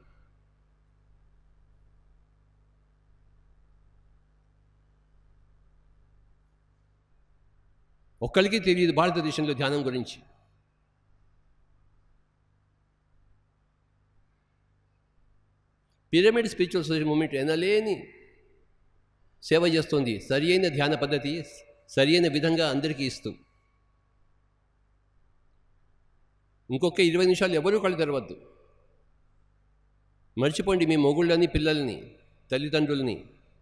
ఒక్కరికి తెలియదు భారతదేశంలో ధ్యానం గురించి పిరమిడ్ స్పిరిచువల్ సొసైటీ మూమెంట్ ఎనలేని సేవ చేస్తుంది సరి అయిన ధ్యాన పద్ధతి సరి అయిన విధంగా అందరికీ ఇస్తూ ఇంకొక ఇరవై నిమిషాలు ఎవరూ కళ్ళు తెరవద్దు మర్చిపోండి మీ మొగుళ్ళని పిల్లల్ని తల్లిదండ్రుల్ని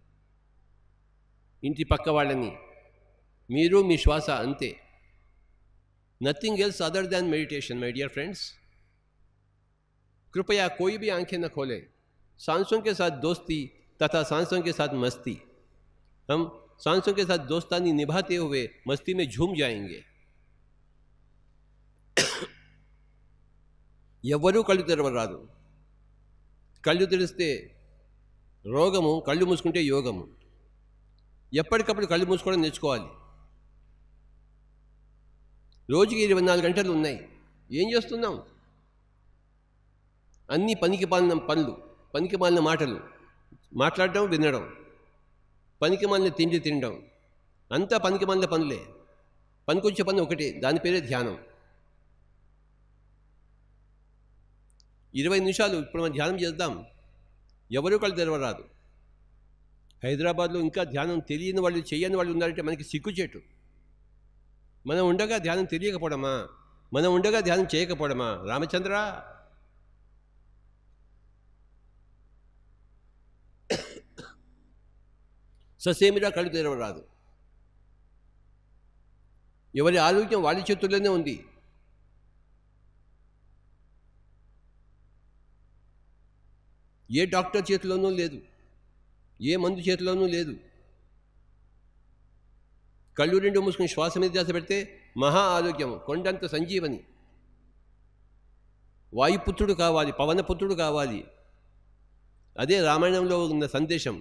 ఇంటి పక్క వాళ్ళని మీరు మీ శ్వాస అంతే nothing else other than meditation my dear friends कृपया कोई भी आंखें न खोले सांसों के साथ दोस्ती तथा सांसों के साथ मस्ती हम सांसों के साथ दोस्तानी निभाते हुए मस्ती में झूम जाएंगे ఎవ్వరూ కళ్ళు తెరవరాదు కళ్ళు తెరిస్తే రోగము కళ్ళు మూసుకుంటే యోగము ఎప్పటికప్పుడు కళ్ళు మూసుకోవడం నేర్చుకోవాలి రోజుకి ఇరవై నాలుగు గంటలు ఉన్నాయి ఏం చేస్తున్నాం అన్నీ పనికి పాలిన పనులు పనికి మాలిన మాటలు మాట్లాడడం వినడం పనికి మాలిన తిండి తినడం అంతా పనికి మాలిన పనులే పనికొచ్చే పని ఒకటే దాని పేరే ధ్యానం ఇరవై నిమిషాలు ఇప్పుడు మనం ధ్యానం చేద్దాం ఎవరు కళ్ళు తెరవరాదు హైదరాబాద్లో ఇంకా ధ్యానం తెలియని వాళ్ళు చేయని వాళ్ళు ఉన్నారంటే మనకి సిగ్గుచేటు మనం ఉండగా ధ్యానం తెలియకపోవడమా మనం ఉండగా ధ్యానం చేయకపోవడమా రామచంద్ర ససేమిరా కళ్ళు తెరవరాదు ఎవరి ఆరోగ్యం వాళ్ళ చేతుల్లోనే ఉంది ఏ డాక్టర్ చేతిలోనూ లేదు ఏ మందు చేతిలోనూ లేదు కళ్ళు రెండు మూసుకుని శ్వాస మీద ధ్యాస పెడితే మహా ఆరోగ్యం కొండంత సంజీవని వాయుపుత్రుడు కావాలి పవనపుత్రుడు కావాలి అదే రామాయణంలో ఉన్న సందేశం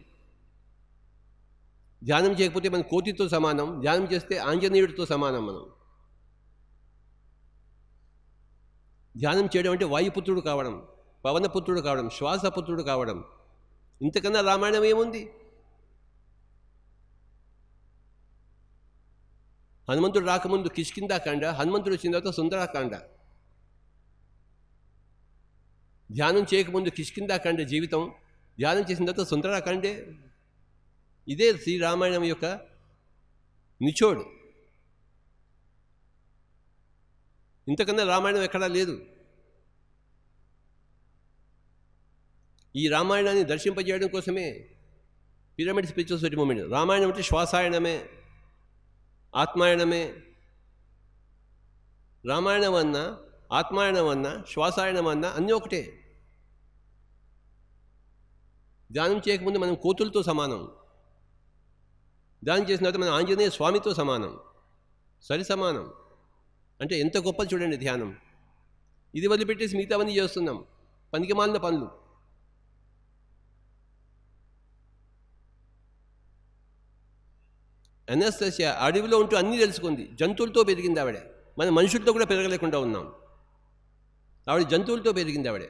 ధ్యానం చేయకపోతే మనం కోతితో సమానం ధ్యానం చేస్తే ఆంజనేయుడితో సమానం మనం ధ్యానం చేయడం అంటే వాయుపుత్రుడు కావడం పవనపుత్రుడు కావడం శ్వాసపుత్రుడు కావడం ఇంతకన్నా రామాయణం ఏముంది హనుమంతుడు రాకముందు కిష్కిందాకాండ హనుమంతుడు వచ్చిన తర్వాత సుందరాకాండ ధ్యానం చేయకముందు కిష్కిందాకాండ జీవితం ధ్యానం చేసిన తర్వాత సుందరాకాండే ఇదే శ్రీరామాయణం యొక్క నిచోడు ఇంతకన్నా రామాయణం ఎక్కడా లేదు ఈ రామాయణాన్ని దర్శింపజేయడం కోసమే pyramid spiritual society movement Ramayanam అంటే శ్వాసాయణమే ఆత్మాయణమే రామాయణం అన్నా ఆత్మాయణం అన్నా శ్వాసాయణం అన్నా అన్నీ ఒకటే ధ్యానం చేయకముందు మనం కోతులతో సమానం ధ్యానం చేసిన తర్వాత మనం ఆంజనేయ స్వామితో సమానం సరి సమానం అంటే ఎంత గొప్పది చూడండి ధ్యానం ఇది వదిలిపెట్టేసి మిగతావన్నీ చేస్తున్నాం పనికి మాలిన పనులు అనస్తసియా అడవిలో ఉంటూ అన్నీ తెలుసుకుంది జంతువులతో పెరిగింది ఆవిడ మన మనుషులతో కూడా పెరగలేకుండా ఉన్నాం ఆవిడ జంతువులతో పెరిగింది ఆవిడ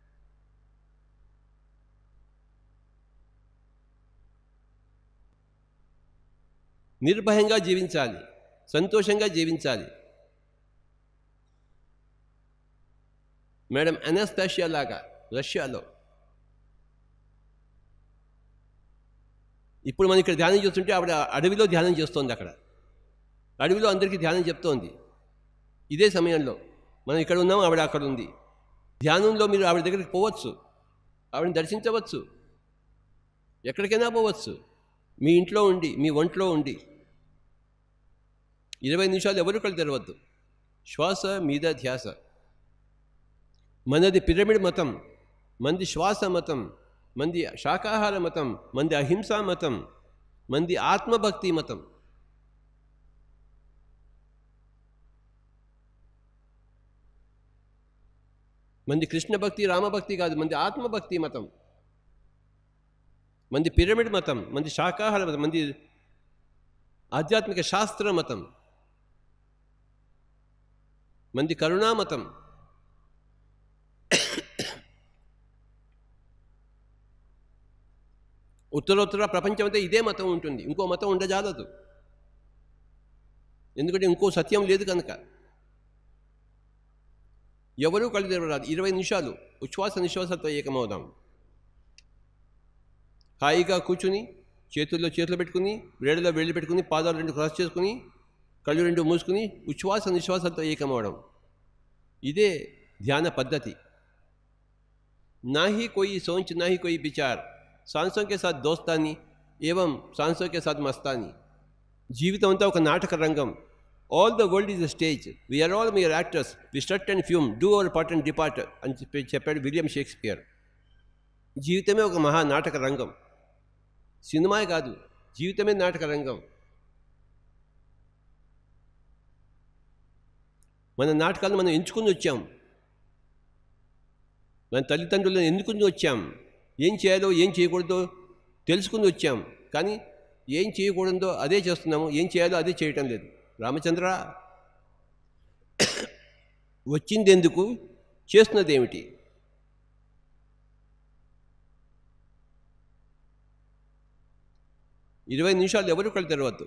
నిర్భయంగా జీవించాలి సంతోషంగా జీవించాలి మేడం అనస్తాషియా లాగా రష్యాలో ఇప్పుడు మనం ఇక్కడ ధ్యానం చేస్తుంటే ఆవిడ అడవిలో ధ్యానం చేస్తోంది అక్కడ అడవిలో అందరికీ ధ్యానం చెప్తోంది ఇదే సమయంలో మనం ఇక్కడ ఉన్నాం ఆవిడ అక్కడ ఉంది ధ్యానంలో మీరు ఆవిడ దగ్గరికి పోవచ్చు ఆవిడని దర్శించవచ్చు ఎక్కడికైనా పోవచ్చు మీ ఇంట్లో ఉండి మీ ఒంట్లో ఉండి ఇరవై నిమిషాలు ఎవరు కళ్ళు తెరవద్దు శ్వాస మీద ధ్యాస మనది పిరమిడ్ మతం మంది శ్వాస మతం మంది శాకాహార మతం మంది అహింసా మతం మంది ఆత్మభక్తి మతం మంది కృష్ణ భక్తి రామభక్తి కాదు మంది ఆత్మభక్తి మతం మంది పిరమిడ్ మతం మంది శాకాహార మతం మంది ఆధ్యాత్మిక శాస్త్ర మతం మంది కరుణా మతం ఉత్తరోత్తర ప్రపంచం అంతా ఇదే మతం ఉంటుంది ఇంకో మతం ఉండజాలదు ఎందుకంటే ఇంకో సత్యం లేదు కనుక ఎవరూ కళ్ళు తెరవరాదు ఇరవై నిమిషాలు ఉచ్ఛ్వాస నిశ్వాసంతో ఏకమవుదాం హాయిగా కూర్చుని చేతుల్లో చేతులు పెట్టుకుని వేడిలో వేళ్ళు పెట్టుకుని పాదాలు రెండు క్రాస్ చేసుకుని కళ్ళు రెండు మూసుకుని ఉచ్ఛ్వాస నిశ్వాసంతో ఏకమవడం ఇదే ధ్యాన పద్ధతి ना ही कोई सोच ना ही कोई विचार सांसों के साथ दोस्तानी एवं सांसों के साथ मस्तानी జీవితం అంతా ఒక నాటక రంగం all the world is a stage we are all mere actors we strut and fume do our part and depart అని చెప్పి చెప్పాడు విలియం షేక్స్పియర్ జీవితమే ఒక మహా నాటక రంగం సినిమా కాదు జీవితమే నాటక రంగం మన నాటకాలను మనం ఎంచుకుని వచ్చాం మన తల్లిదండ్రులను ఎందుకుని వచ్చాం ఏం చేయాలో ఏం చేయకూడదో తెలుసుకుని వచ్చాం కానీ ఏం చేయకూడదో అదే చేస్తున్నాము ఏం చేయాలో అదే చేయటం లేదు రామచంద్ర వచ్చింది ఎందుకు చేస్తున్నది ఏమిటి ఇరవై నిమిషాలు ఎవరు కళ్ళు తెరవద్దు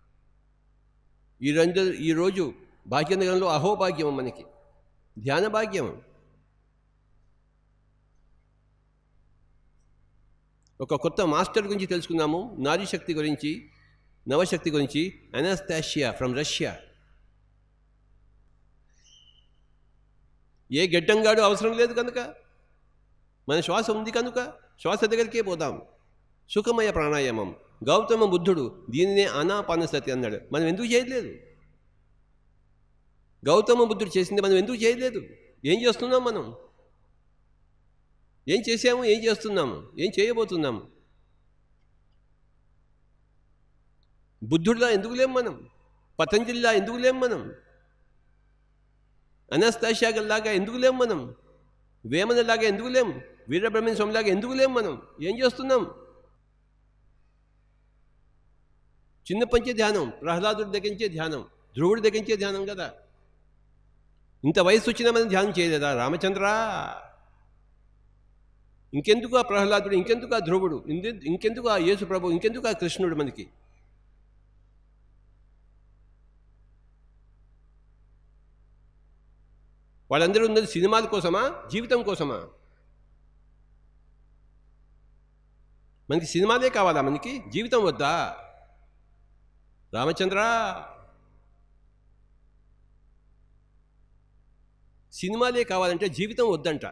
ఈ రెండు ఈరోజు భాగ్యనగరంలో అహోభాగ్యం మనకి ధ్యాన భాగ్యం ఒక కొత్త మాస్టర్ గురించి తెలుసుకున్నాము నారీ శక్తి గురించి నవశక్తి గురించి అనాస్తాషియా ఫ్రమ్ రష్యా ఏ గెడ్డంగాడు అవసరం లేదు కనుక మన శ్వాస ఉంది కనుక శ్వాస దగ్గరికే పోదాం సుఖమయ ప్రాణాయామం గౌతమ బుద్ధుడు దీనినే అనాపానసతి అన్నాడు మనం ఎందుకు చేయలేదు గౌతమ బుద్ధుడు చేసింది మనం ఎందుకు చేయలేదు ఏం చేస్తున్నాం మనం ఏం చేసాము ఏం చేస్తున్నాము ఏం చేయబోతున్నాము బుద్ధుడిలా ఎందుకు లేం మనం పతంజలిలా ఎందుకు లేం మనం అనస్తాశాగల్లాగా ఎందుకు లేం మనం వేమనలాగా ఎందుకు లేం వీరబ్రహ్మణ్య స్వామిలాగా ఎందుకు లేం మనం ఏం చేస్తున్నాం చిన్నప్పంచే ధ్యానం ప్రహ్లాదుడి దగ్గరించే ధ్యానం ధ్రువుడి దగ్గరించే ధ్యానం కదా ఇంత వయసు వచ్చినా మనం ధ్యానం చేయలేదా రామచంద్ర ఇంకెందుకు ఆ ప్రహ్లాదుడు ఇంకెందుకు ఆ ధ్రువుడు ఇంకె- ఇంకెందుకు ఆ యేసు ప్రభు ఇంకెందుకు ఆ కృష్ణుడు మనకి వాళ్ళందరూ ఉన్నది సినిమాల కోసమా జీవితం కోసమా మనకి సినిమాలే కావాలా మనకి జీవితం వద్దా రామచంద్ర సినిమాలే కావాలంటే జీవితం వద్దంట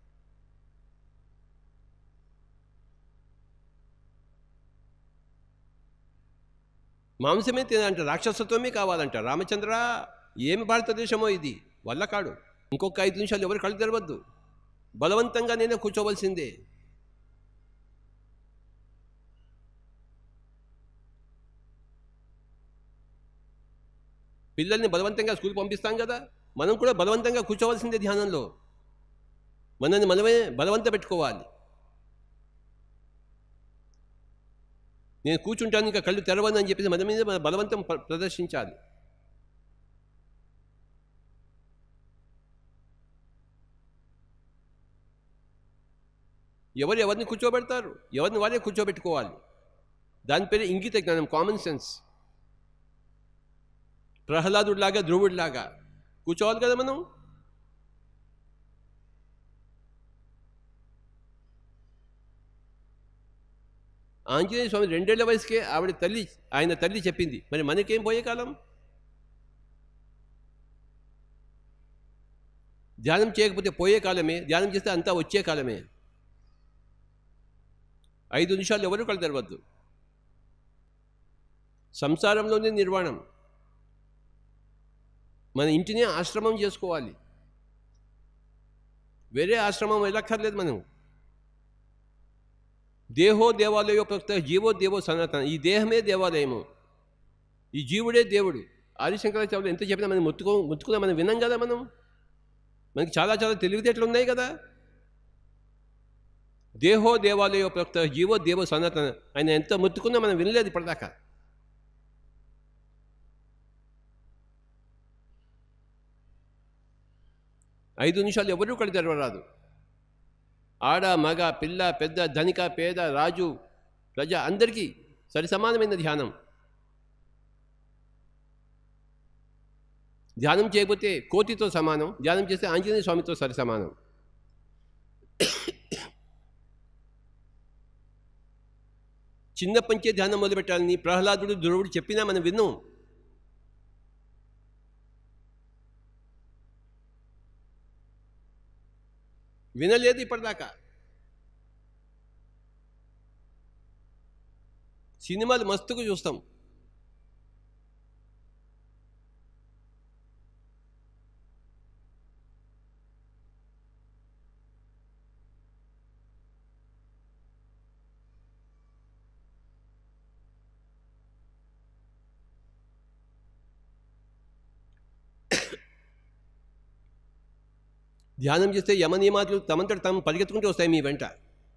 మాంసమే తినంట రాక్షసత్వమే కావాలంట రామచంద్ర ఏమి భారతదేశమో ఇది వల్ల కాడు ఇంకొక ఐదు నిమిషాలు ఎవరు కళ్ళు తెరవద్దు బలవంతంగా నేనే కూర్చోవలసిందే పిల్లల్ని బలవంతంగా స్కూల్ పంపిస్తాం కదా మనం కూడా బలవంతంగా కూర్చోవలసిందే ధ్యానంలో మనల్ని మనమే బలవంత పెట్టుకోవాలి నేను కూర్చుంటాను ఇంకా కళ్ళు తెరవను అని చెప్పేసి మన మీద మన బలవంతం ప్ర- ప్రదర్శించాలి ఎవరు ఎవరిని కూర్చోబెడతారు ఎవరిని వారే కూర్చోబెట్టుకోవాలి దాని పేరు ఇంగిత జ్ఞానం కామన్ సెన్స్ ప్రహ్లాదుడిలాగా ధ్రువుడిలాగా కూర్చోవాలి కదా మనం ఆంజనేయ స్వామి రెండేళ్ల వయసుకే ఆవిడ తల్లి ఆయన తల్లి చెప్పింది మరి మనకేం పోయే కాలం ధ్యానం చేయకపోతే పోయే కాలమే ధ్యానం చేస్తే అంతా వచ్చే కాలమే ఐదు నిమిషాలు ఎవరు కళ్ళు తెరవద్దు సంసారంలోనే నిర్వాణం మన ఇంటినే ఆశ్రమం చేసుకోవాలి వేరే ఆశ్రమం వెళ్ళక్కర్లేదు మనం దేహో దేవాలయో ప్రక్త జీవో దేవో సనాతన ఈ దేహమే దేవాలయము ఈ జీవుడే దేవుడు ఆదిశంకరాచార్యులు ఎంత చెప్పినా మనం ముత్తుకో ముత్తుకున్నా మనం విన్నాం కదా మనం మనకి చాలా చాలా తెలివితేటలు ఉన్నాయి కదా దేహో దేవాలయో ప్రక్త జీవో దేవో సనాతన ఆయన ఎంత ముత్తుకున్నా మనం వినలేదు ఇప్పటిదాకా ఐదు నిమిషాలు ఎవరూ కళ్ళు తెరవరాదు ఆడ మగ పిల్ల పెద్ద ధనిక పేద రాజు ప్రజ అందరికీ సరి సమానమైన ధ్యానం ధ్యానం చేయకపోతే కోతితో సమానం ధ్యానం చేస్తే ఆంజనేయ స్వామితో సరి సమానం చిన్నప్పటించే ధ్యానం మొదలుపెట్టాలని ప్రహ్లాదుడు ధ్రువుడు చెప్పినా మనం విన్నాం వినలేదు ఇప్పటిదాకా సినిమాలు మస్తుగా చూస్తాం ధ్యానం చేస్తే యమ నియమాలు తమంతట తాము పరిగెత్తుకుంటూ వస్తాయి మీ వెంట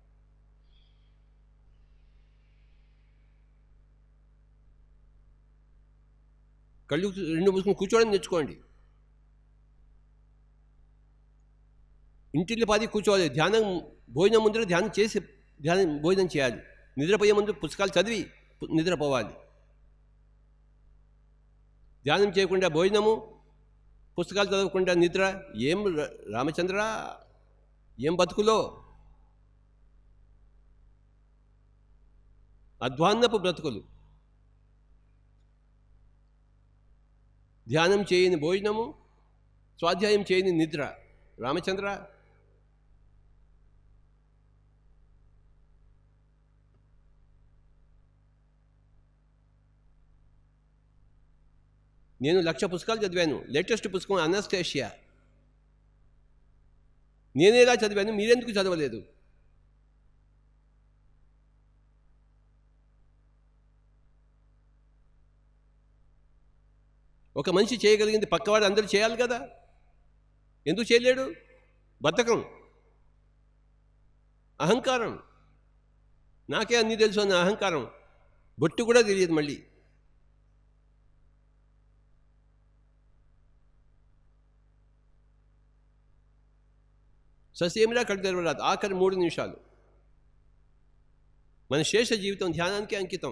కళ్ళు రెండు మూసుకుని కూర్చోవడం నేర్చుకోండి ఇంటిల్లి పాది కూర్చోవాలి ధ్యానం భోజనం ముందర ధ్యానం చేసి ధ్యానం భోజనం చేయాలి నిద్రపోయే ముందు పుస్తకాలు చదివి పు- నిద్రపోవాలి ధ్యానం చేయకుండా భోజనము పుస్తకాలు చదవకుండా నిద్ర ఏం ర- రామచంద్ర ఏం బతుకులో అధ్వాన్నపు బ్రతుకులు ధ్యానం చేయని భోజనము స్వాధ్యాయం చేయని నిద్ర రామచంద్ర నేను లక్ష పుస్తకాలు చదివాను లేటెస్ట్ పుస్తకం అనస్టేషియా నేనేలా చదివాను మీరెందుకు చదవలేదు ఒక మనిషి చేయగలిగింది పక్కవాడు అందరూ చేయాలి కదా ఎందుకు చేయలేడు బద్ధకం అహంకారం నాకే అన్నీ తెలుసు అన్న అహంకారం బొట్టు కూడా తెలియదు మళ్ళీ ససేమిరా కళ్ళు తెరవరాదు ఆఖరి మూడు నిమిషాలు మన శేష జీవితం ధ్యానానికి అంకితం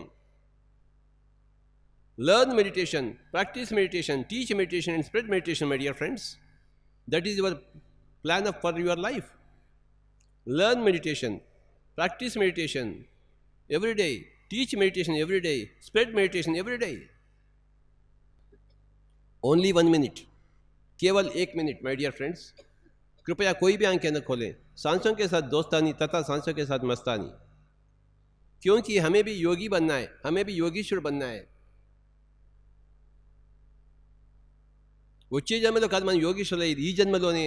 learn meditation practice meditation teach meditation and spread meditation my dear friends that is your plan up for your life learn meditation practice meditation every day teach meditation every day spread meditation every day only one minute केवल एक minute my dear friends कृपया कोई भी आंखें न खोलें सांसों के साथ दोस्तानी तथा सांसों के साथ मस्तानी क्योंकि हमें भी योगी बनना है हमें भी योगीश्वर बनना है వచ్చే జన్మలో కాదు మనం యోగీశ్వరయ్యేది ఈ జన్మలోనే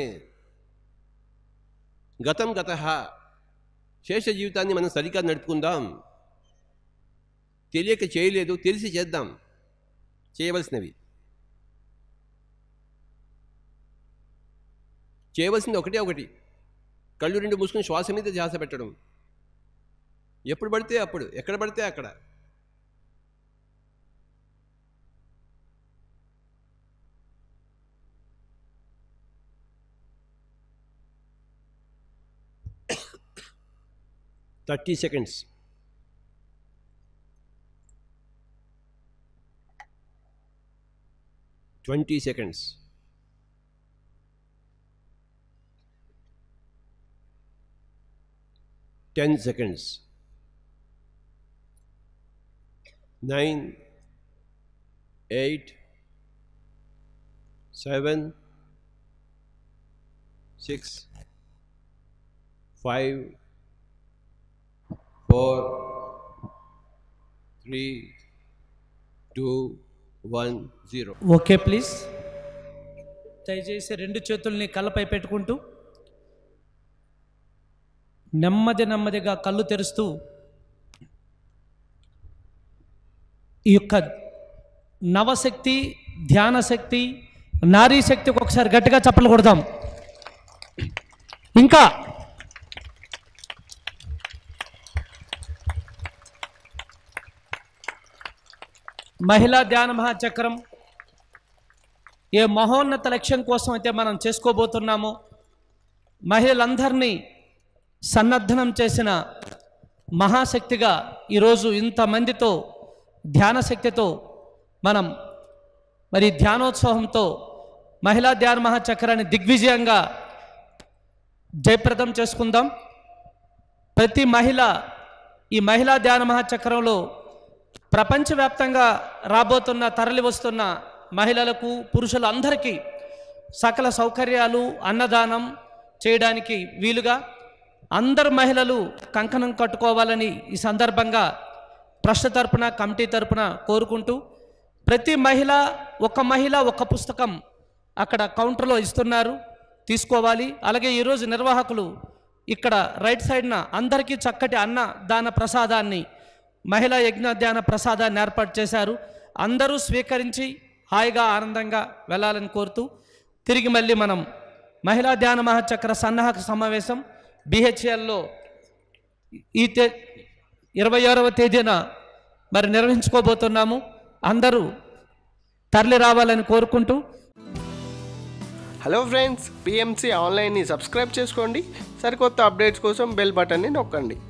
గతం గత శేష జీవితాన్ని మనం సరిగ్గా నడుపుకుందాం తెలియక చేయలేదు తెలిసి చేద్దాం చేయవలసినవి చేయవలసింది ఒకటే ఒకటి కళ్ళు రెండు మూసుకుని శ్వాస మీద ధ్యాస పెట్టడం ఎప్పుడు పడితే అప్పుడు ఎక్కడ పడితే అక్కడ thirty seconds twenty seconds ten seconds nine eight seven six five four three two one zero okay please దయచేసి రెండు చేతుల్ని కళ్ళపై పెట్టుకుంటూ నెమ్మది నెమ్మదిగా కళ్ళు తెరుస్తూ ఈ యొక్క నవశక్తి ధ్యాన శక్తి నారీ శక్తికి ఒకసారి గట్టిగా చప్పలు కొడదాం ఇంకా మహిళా ధ్యాన మహాచక్రం ఏ మహోన్నత లక్ష్యం కోసం అయితే మనం చేసుకోబోతున్నామో మహిళలందరినీ సన్నద్ధనం చేసిన మహాశక్తిగా ఈరోజు ఇంతమందితో ధ్యాన శక్తితో మనం మరి ధ్యానోత్సవంతో మహిళా ధ్యాన మహాచక్రాన్ని దిగ్విజయంగా జయప్రదం చేసుకుందాం ప్రతి మహిళ ఈ మహిళా ధ్యాన మహాచక్రంలో ప్రపంచవ్యాప్తంగా రాబోతున్న తరలి వస్తున్న మహిళలకు పురుషులందరికీ సకల సౌకర్యాలు అన్నదానం చేయడానికి వీలుగా అందరు మహిళలు కంకణం కట్టుకోవాలని ఈ సందర్భంగా ట్రస్ట్ తరపున కమిటీ తరపున కోరుకుంటూ ప్రతి మహిళ ఒక మహిళ ఒక పుస్తకం అక్కడ కౌంటర్లో ఇస్తున్నారు తీసుకోవాలి అలాగే ఈరోజు నిర్వాహకులు ఇక్కడ రైట్ సైడ్న అందరికీ చక్కటి అన్న దాన ప్రసాదాన్ని మహిళా యజ్ఞ ధ్యాన ప్రసాదాన్ని ఏర్పాటు చేశారు అందరూ స్వీకరించి హాయిగా ఆనందంగా వెళ్ళాలని కోరుతూ తిరిగి మళ్ళీ మనం మహిళా ధ్యాన మహాచక్ర సన్నాహక సమావేశం బిహెచ్ఎల్లో ఈ తే ఇరవై ఆరవ తేదీన మరి నిర్వహించుకోబోతున్నాము అందరూ తరలి రావాలని కోరుకుంటూ హలో ఫ్రెండ్స్ పిఎంసి ఆన్లైన్ని సబ్స్క్రైబ్ చేసుకోండి సరికొత్త అప్డేట్స్ కోసం బెల్ బటన్ని నొక్కండి